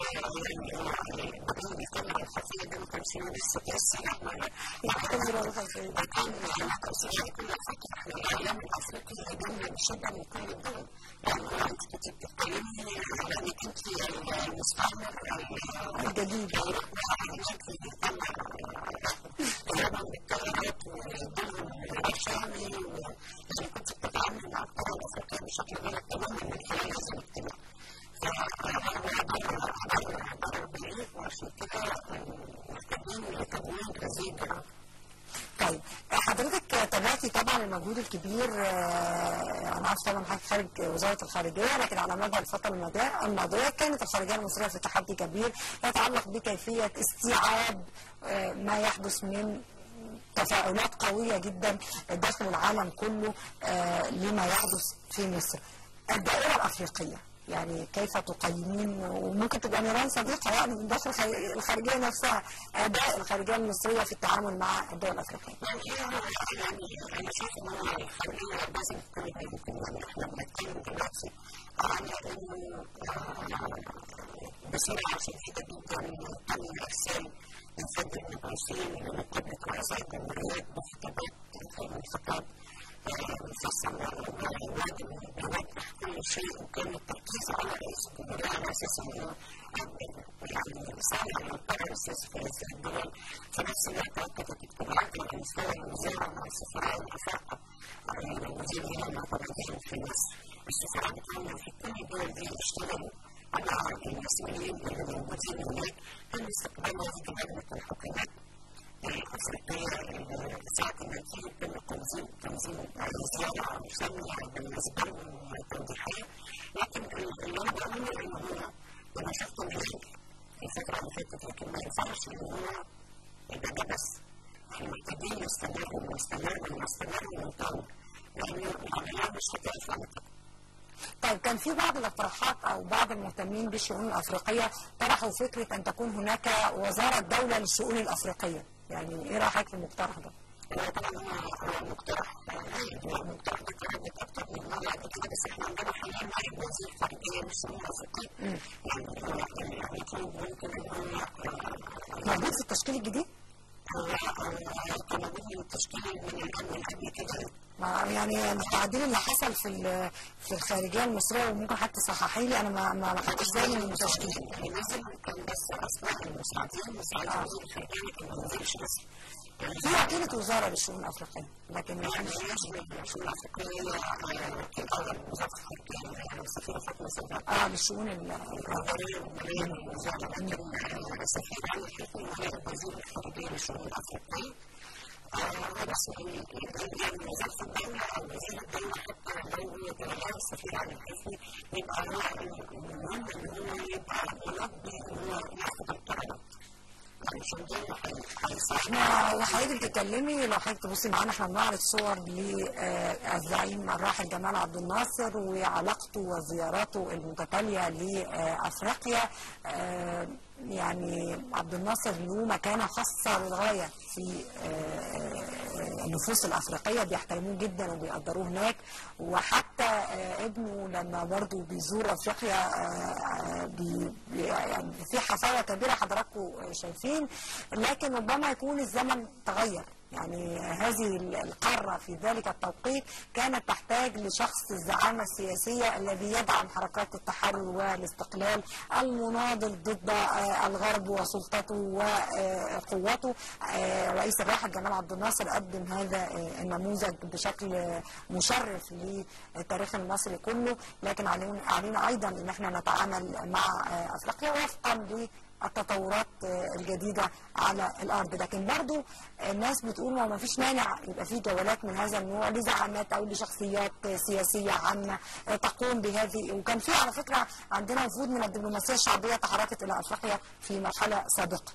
يعتذر الخلفية. الجديد طيب حضرتك تابعتي طبعا المجهود الكبير آه، انا عارف طبعا حضرتك خارج وزاره الخارجيه لكن على مدى الفتره الماضيه الماضيه كانت الخارجيه المصريه في تحدي كبير يتعلق بكيفيه استيعاب آه، ما يحدث من تفاعلات قويه جدا داخل العالم كله آه، لما يحدث في مصر. الدائره الافريقيه يعني كيف تقيمين وممكن تبقى نيران صديقه يعني من داخل الخارج- الخارجيه نفسها اداء الخارجيه المصريه في التعامل مع الدول الافريقيه. بسرعة شديدة جدا تم إرسال الفد المدرسين لمقابلة رؤساء الجمهوريات بخطابات الخطاب مفصل ووعد بوضح كل شيء وكان التركيز على رئيس الجمهورية على أساس إنه يعني يساعد على القرار السياسي في هذه الدول في نفس الوقت عقدت اجتماعات على مستوى الوزارة مع السفراء الأفارقة وزير الهام طبعا في مصر السفراء بتوعنا في كل الدول دي اشتغلوا على المسؤولين اللي موجودين هناك تم استقبالها في لجنة الحكومات الأفريقية ساعة ما تيجي تم تنظيم تنظيم زيارة مسمية بالنسبة لهم توضيحية لكن اللي أنا بقوله إن هو لما شفت هناك الفترة اللي فاتت لكن ما ينفعش إن هو يبقى ده بس احنا محتاجين نستمر ونستمر ونستمر ونطور لأن العملية مش هتقف على كده طيب كان في بعض الاقتراحات او بعض المهتمين بالشؤون الافريقيه طرحوا فكره ان تكون هناك وزاره دوله للشؤون الافريقيه يعني ايه رايك في المقترح ده؟ طبعا هو مقترح هايل هو مقترح متردد اكتر من مره قبل كده بس احنا عندنا حاليا نائب وزير خارجيه مش شؤون افريقيه يعني هو يطلب ممكن ان هو موجود في التشكيل الجديد؟ هو كان موجود من التشكيل من الامن قبل كده ما يعني التعديل اللي حصل في ال- في الخارجيه المصريه وممكن حتى تصححي لي انا ما ما ما خدتش بالي من التشكيل يعني نزل كان بس اسماء المساعدين مساعدين وزير الخارجيه لكن ما نزلش بس في وكيله وزاره للشؤون الافريقيه لكن ما يعني فيش يشمل الشؤون الافريقيه وكيل اول وزاره الخارجيه السفيره فاطمه سلطان اه للشؤون ال- النظريه والماليه للوزاره لكن سفير علي الحكمي وهي وزير الخارجيه للشؤون الافريقيه بس يعني وزاره الدوله او وزير الدوله حتى لو هو بيلاقي السفير علي الحكمي يبقى هو المهم ان هو يبقى ملبي ان هو ياخد القرارات علشان ده هيساعد احنا وحضرتك بتتكلمي لو حضرتك تبصي معانا احنا بنعرض صور للزعيم الراحل جمال عبد الناصر وعلاقته وزياراته المتتاليه لافريقيا آه، يعني عبد الناصر له مكانه خاصه للغايه في آه، النفوس الافريقيه بيحترموه جدا وبيقدروه هناك وحتى آه، ابنه لما برضه بيزور افريقيا آه، بي بي- يعني في حفاوه كبيره حضراتكم شايفين لكن ربما يكون الزمن تغير يعني هذه القارة في ذلك التوقيت كانت تحتاج لشخص الزعامة السياسية الذي يدعم حركات التحرر والاستقلال المناضل ضد الغرب وسلطته وقوته رئيس الراحل جمال عبد الناصر قدم هذا النموذج بشكل مشرف للتاريخ المصري كله لكن علينا ايضا ان احنا نتعامل مع افريقيا وفقا التطورات الجديدة على الأرض لكن برضو الناس بتقول ما فيش مانع يبقى في جولات من هذا النوع لزعامات أو لشخصيات سياسية عامة تقوم بهذه وكان في على فكرة عندنا وفود من الدبلوماسية الشعبية تحركت إلى أفريقيا في مرحلة سابقة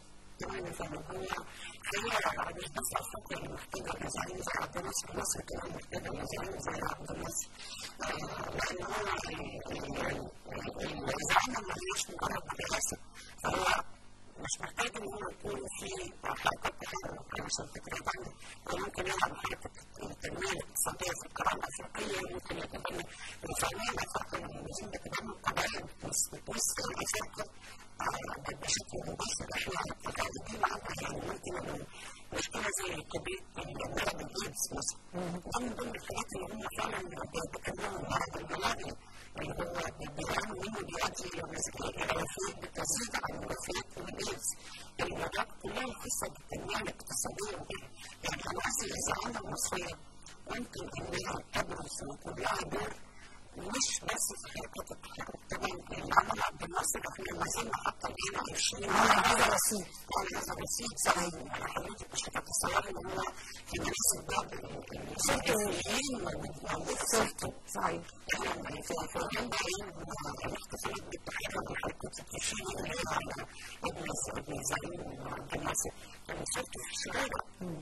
هي مش بس افريقيا اللي محتاجه مزايا زي عبد الناصر مصر كمان محتاجه مزايا زي عبد الناصر لان هو الزعامه ما هيش مجرد مدرسه فهو مش محتاج ان هو يكون في حركات تحرر علشان تتبنى وممكن يلعب حركه التنميه الاقتصاديه في القاره الافريقيه ممكن يتبنى الفنيه الافريقيه الموازين بتبنى القبائل بتوسع الافريقيا بشكل مباشر احنا الغالبين عنها يعني ممكن مشكله زي الكبير مرض الايدز مثلا ده من ضمن الحاجات اللي هم فعلا بيتكلموا مرض الملاريا اللي هو بيعانوا منه بيؤدي الى وفيات بتزيد عن الوفيات من الايدز الموضوعات كلها خاصه بالتنميه الاقتصاديه وكده يعني انا قصدي الزعامه المصريه ممكن انها تبرز ويكون لها دور مش بس في حركه التحرر طبعا اللي عمل عبد الناصر احنا ما زلنا حتى الان عايشين على هذا الرصيد على هذا الرصيد صحيح انا حضرتك مش هتتصوري ان هو في مناسب بعض السياسيين موجود صورته صحيح في في هولندا الاحتفالات بالتحرر وحركه التشييع اللي هي على ابن ابن زعيم عبد الناصر كان صورته في الشوارع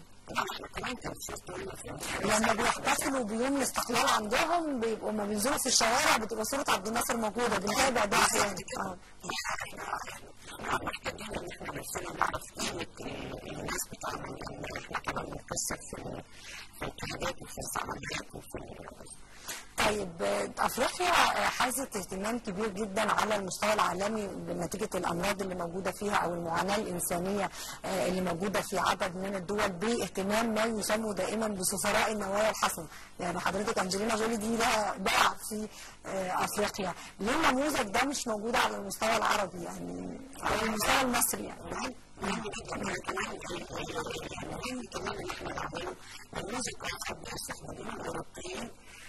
لما بيحتفلوا بيوم الاستقلال عندهم بيبقوا لما بينزلوا في الشوارع بتبقى صورة عبد الناصر موجودة بنتابع ده احيانا اه محتاجين ان احنا نفسنا نعرف قيمة الناس بتاعنا لان احنا كمان بنكسر في القيادات وفي الزعامات وفي طيب افريقيا حازت اهتمام كبير جدا على المستوى العالمي بنتيجه الامراض اللي موجوده فيها او المعاناه الانسانيه اللي موجوده في عدد من الدول باهتمام ما يسمى دائما بسفراء النوايا الحسنه يعني حضرتك انجلينا جولي دي لها باع في افريقيا ليه النموذج ده مش موجود على المستوى العربي يعني او المستوى المصري يعني مهم جدا كمان مهم كمان ان احنا نعمله نموذج واحد بيستخدموه الاوروبيين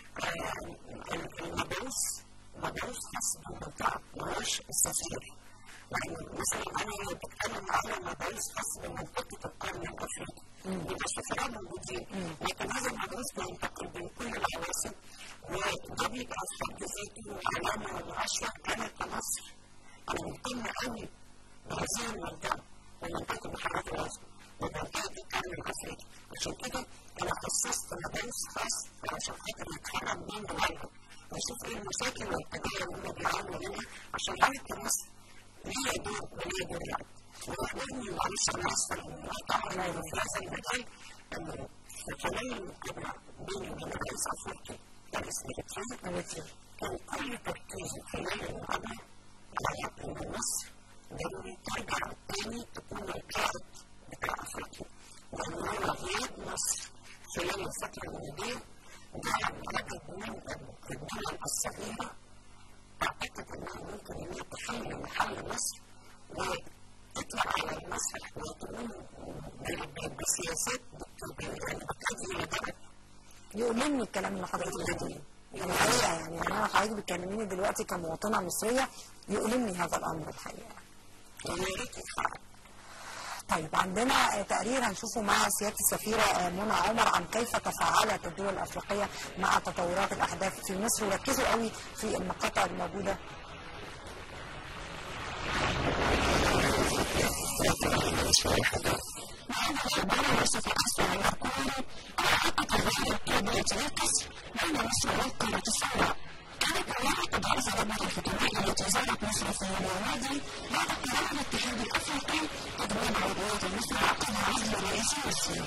المبعوث مبعوث خاص بالمنطقة ماهوش السفير يعني مثلا أنا بتكلم على مبعوث خاص بمنطقة القرن الأفريقي يبقى السفراء موجودين لكن هذا المبعوث بينتقل بين كل العواصم وده بيبقى في حد ذاته علامة وعشرة أنا كمصر أنا مهتم قوي بهذه المنطقة ومنطقة البحيرات الوسطى ومنطقة القرن الأفريقي عشان كده انا خصصت مباحث خاص عشان خاطر نتحرك بين دولهم ونشوف ايه المشاكل والقضايا اللي هم بيعانوا منها عشان حركه مصر ليها دور وليها دور يعني ويحضرني معلش انا اسفه طبعا في هذا المجال انه في خلال المقابله بيني وبين رئيس افريقيا رئيس اريتريا كان كل تركيزه خلال المقابله على ان مصر ضروري ترجع تاني تكون القائد بتاع افريقيا وان هو غياب مصر خلال الفترة الماضية جعل عدد من الدول الصغيرة أعتقد أنها ممكن أنها تحل محل مصر وتطلع على المسرح وتقوم بسياسات بتؤدي إلى درجة يؤلمني الكلام اللي حضرتك بتقوليه الحقيقه يعني انا حضرتك بتكلميني دلوقتي كمواطنه مصريه يؤلمني هذا الامر الحقيقه. ويا ريت يتحقق طيب عندنا تقرير هنشوفه مع سياده السفيره منى عمر عن كيف تفاعلت الدول الافريقيه مع تطورات الاحداث في مصر وركزوا قوي في المقاطع الموجوده كانت علاقة ضعف الأمور الحكومية التي زارت مصر في الماضي بعد قرار الاتحاد الأفريقي تضمين عضوية مصر عقد عزل الرئيس الروسي.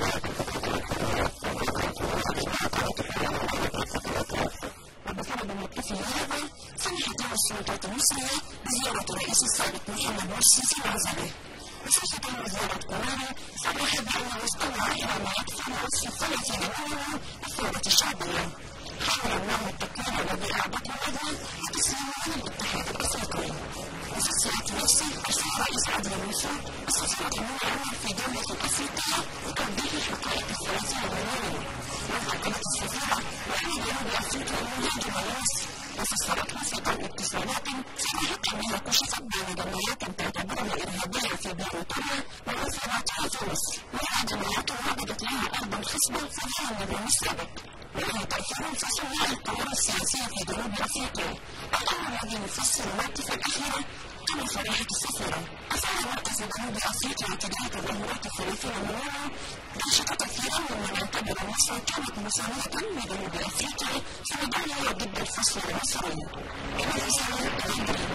وبسبب في هذا سمحت السلطات المصرية بزيارة الرئيس السابق محمد مرسي في منزله وفي ختام زيارة قرارة صرح بأنه استمع إلى ما يكفي وصف الثلاثين يوما للثورة الشعبية حاول الله التقرير الذي أعدته الأدوى لتسليم من الاتحاد الأفريقي وفي الساعة نفسها أرسل رئيس عدل المنصور السفيرة المنعمة في دولة أفريقية لتوضيح حقائق الثلاثين يوما وقالت السفيرة وأن جنوب أفريقيا مهاجمة لمصر وفسرت وثيقة اتصالات صرحت أنها كشفت بين جمعيات تعتبرها إرهابية في بريطانيا ومفرداتها في مصر وأنها جمعيات وجدت لها أرضا خصبة في ظل النظام السابق وهي ترفض فصل القرار السياسي في جنوب أفريقيا الأمر الذي يفسر الموقف الأخيرة كما صرحت السفيرة أثار موقف جنوب أفريقيا تجاه تظاهرات الثلاثين من يونيو نشط كثيرا ممن يعتبر مصر كانت مساندة لجنوب أفريقيا في مدارها ضد الفصل المصري كما يسمى الأمر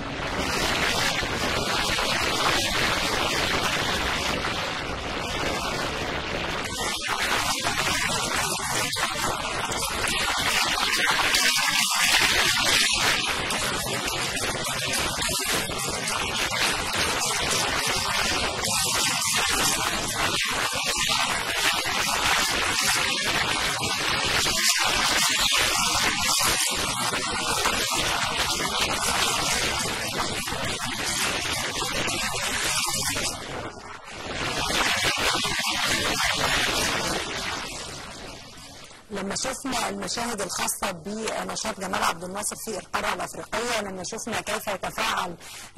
لما شفنا المشاهد الخاصة بنشاط جمال عبد الناصر في القارة الأفريقية لما شفنا كيف يتفاعل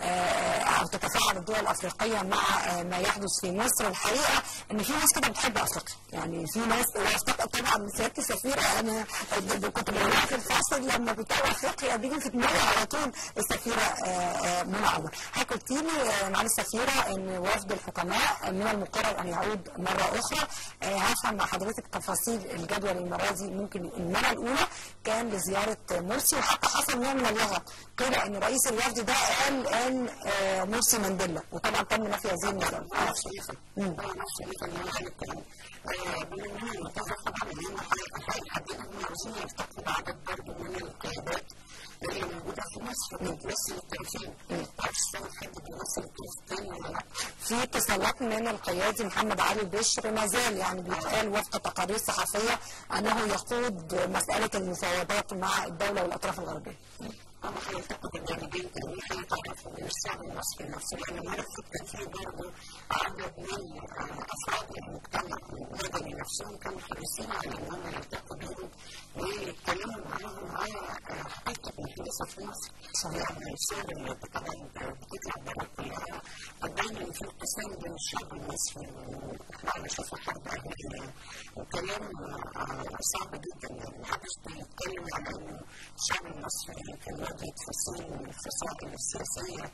أو تتفاعل الدول الأفريقية مع ما يحدث في مصر الحقيقة إن في ناس كده بتحب أفريقيا يعني في ناس طبعا سيادة السفيرة أنا كنت بقولها في الفاصل لما بتوع أفريقيا بيجي في دماغي على طول السفيرة منى عمر حضرتك قلت لي معالي السفيرة إن وفد الحكماء من المقرر أن يعود مرة أخرى هفهم مع حضرتك تفاصيل الجدول المرة دي ممكن المره الاولى كان لزياره مرسي وحتى حصل نوع من اللغط قيل ان رئيس الوفد ده قال ان مرسي مانديلا وطبعا تم نفي هذه المساله. اه شريفه اه شريفه ان هو قال الكلام بما اننا نتفق طبعا ان هم هيحددوا هم عاوزين يلتقوا بعدد برضه من القيادات اللي موجوده في مصر بتمثل الطرفين ما اعرفش سنه حد بيمثل الطرف الثاني ولا لا في اتصالات من القيادي محمد علي بشر ما زال يعني بيتقال وفق تقارير صحفيه انه يقود مساله المفاوضات مع الدوله والاطراف الغربيه. هم هيلتقوا بالجانبين تاني هيتعرفوا من الشعب المصري نفسه لان ملف التنفيذ برضه عدد من افراد المجتمع المدني نفسهم كانوا حريصين على ان هم يلتقوا بيهم ويتكلموا معاهم على حقيقه الحديثه في مصر. صحيح. يعني الصور اللي طبعا بتطلع بره كلها بتبين ان في انقسام بين الشعب المصري واحنا على شفا حرب اهليه وكلام صعب جدا يعني محدش بيتكلم على انه الشعب المصري كان واجهه فصيل من الفصائل السياسيه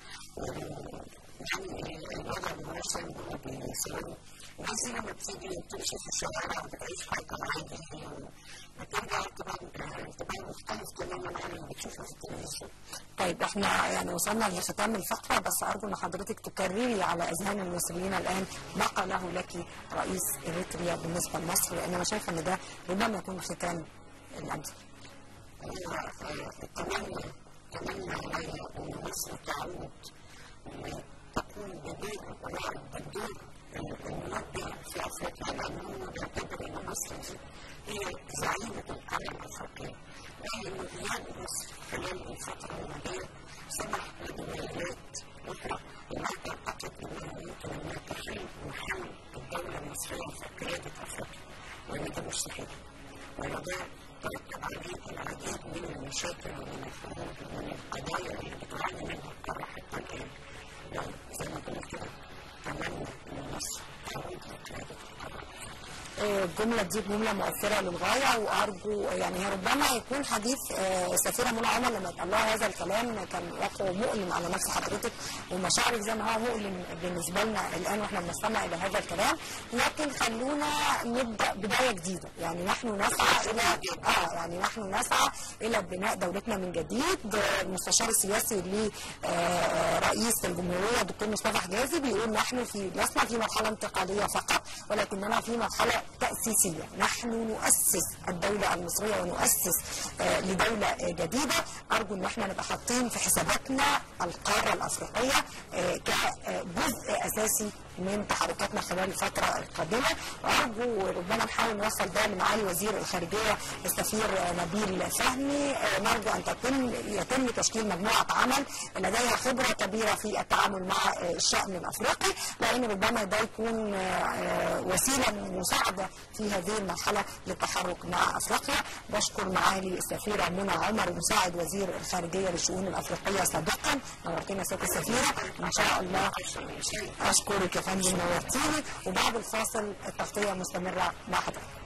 يعني الوضع المناسب اللي بيصيروا الناس دي لما بتيجي تمشي في الشوارع وبتعيش حياتها عادي بترجع تبقى انطباع مختلف تماما عن اللي بتشوفه في التلفزيون. طيب احنا يعني وصلنا لختام الفقره بس ارجو ان حضرتك تكرري على اذهان المصريين الان ما قاله لك رئيس اريتريا بالنسبه لمصر لان انا شايفه ان ده ربما يكون ختام الامثل. هو اتمنى اتمنى علي ان مصر تعود وتقوم بدور الدور المنبه في افريقيا لانه بيعتبر ان مصر دي هي زعيمه القاره الافريقيه وان غياب مصر خلال الفتره الماضيه سمح لدولات اخرى انها تعتقد انها يمكن انها تحل محل الدوله المصريه في قياده افريقيا وان ده مش صحيح وده ترتب عليه العديد من المشاكل ومن الحروب ومن القضايا اللي بتعاني منها القاره حتى الان يعني زي ما قلت كده اتمنى ان مصر تعود لقياده القاره الجملة دي جملة مؤثرة للغاية وأرجو يعني ربما يكون حديث السفيرة منى عمر لما اتقال لها هذا الكلام كان واقع مؤلم على نفس حضرتك ومشاعرك زي ما هو مؤلم بالنسبة لنا الآن واحنا بنستمع إلى هذا الكلام لكن خلونا نبدأ بداية جديدة يعني نحن نسعى إلى آه يعني نحن نسعى إلى بناء دولتنا من جديد المستشار السياسي لرئيس الجمهورية الدكتور مصطفى حجازي بيقول نحن في لسنا في مرحلة انتقالية فقط ولكننا في مرحلة دولة تأسيسية نحن نؤسس الدولة المصرية ونؤسس آه، لدولة آه، جديدة أرجو أن احنا نبقى حاطين في حساباتنا القارة الأفريقية آه، كجزء أساسي من تحركاتنا خلال الفترة القادمة وأرجو ربما نحاول نوصل ده لمعالي وزير الخارجية السفير نبيل فهمي آه، نرجو أن تتم يتم تشكيل مجموعة عمل لديها خبرة كبيرة في التعامل مع آه، الشأن الأفريقي لأن ربما ده يكون آه، آه، وسيلة مساعدة في هذه المرحلة للتحرك مع أفريقيا بشكر معالي السفيرة منى عمر مساعد وزير الخارجية للشؤون الأفريقية سابقا نورتنا سيادة السفيرة إن شاء الله أشكرك يا فندم نورتيني وبعد الفاصل التغطية مستمرة مع حضرتك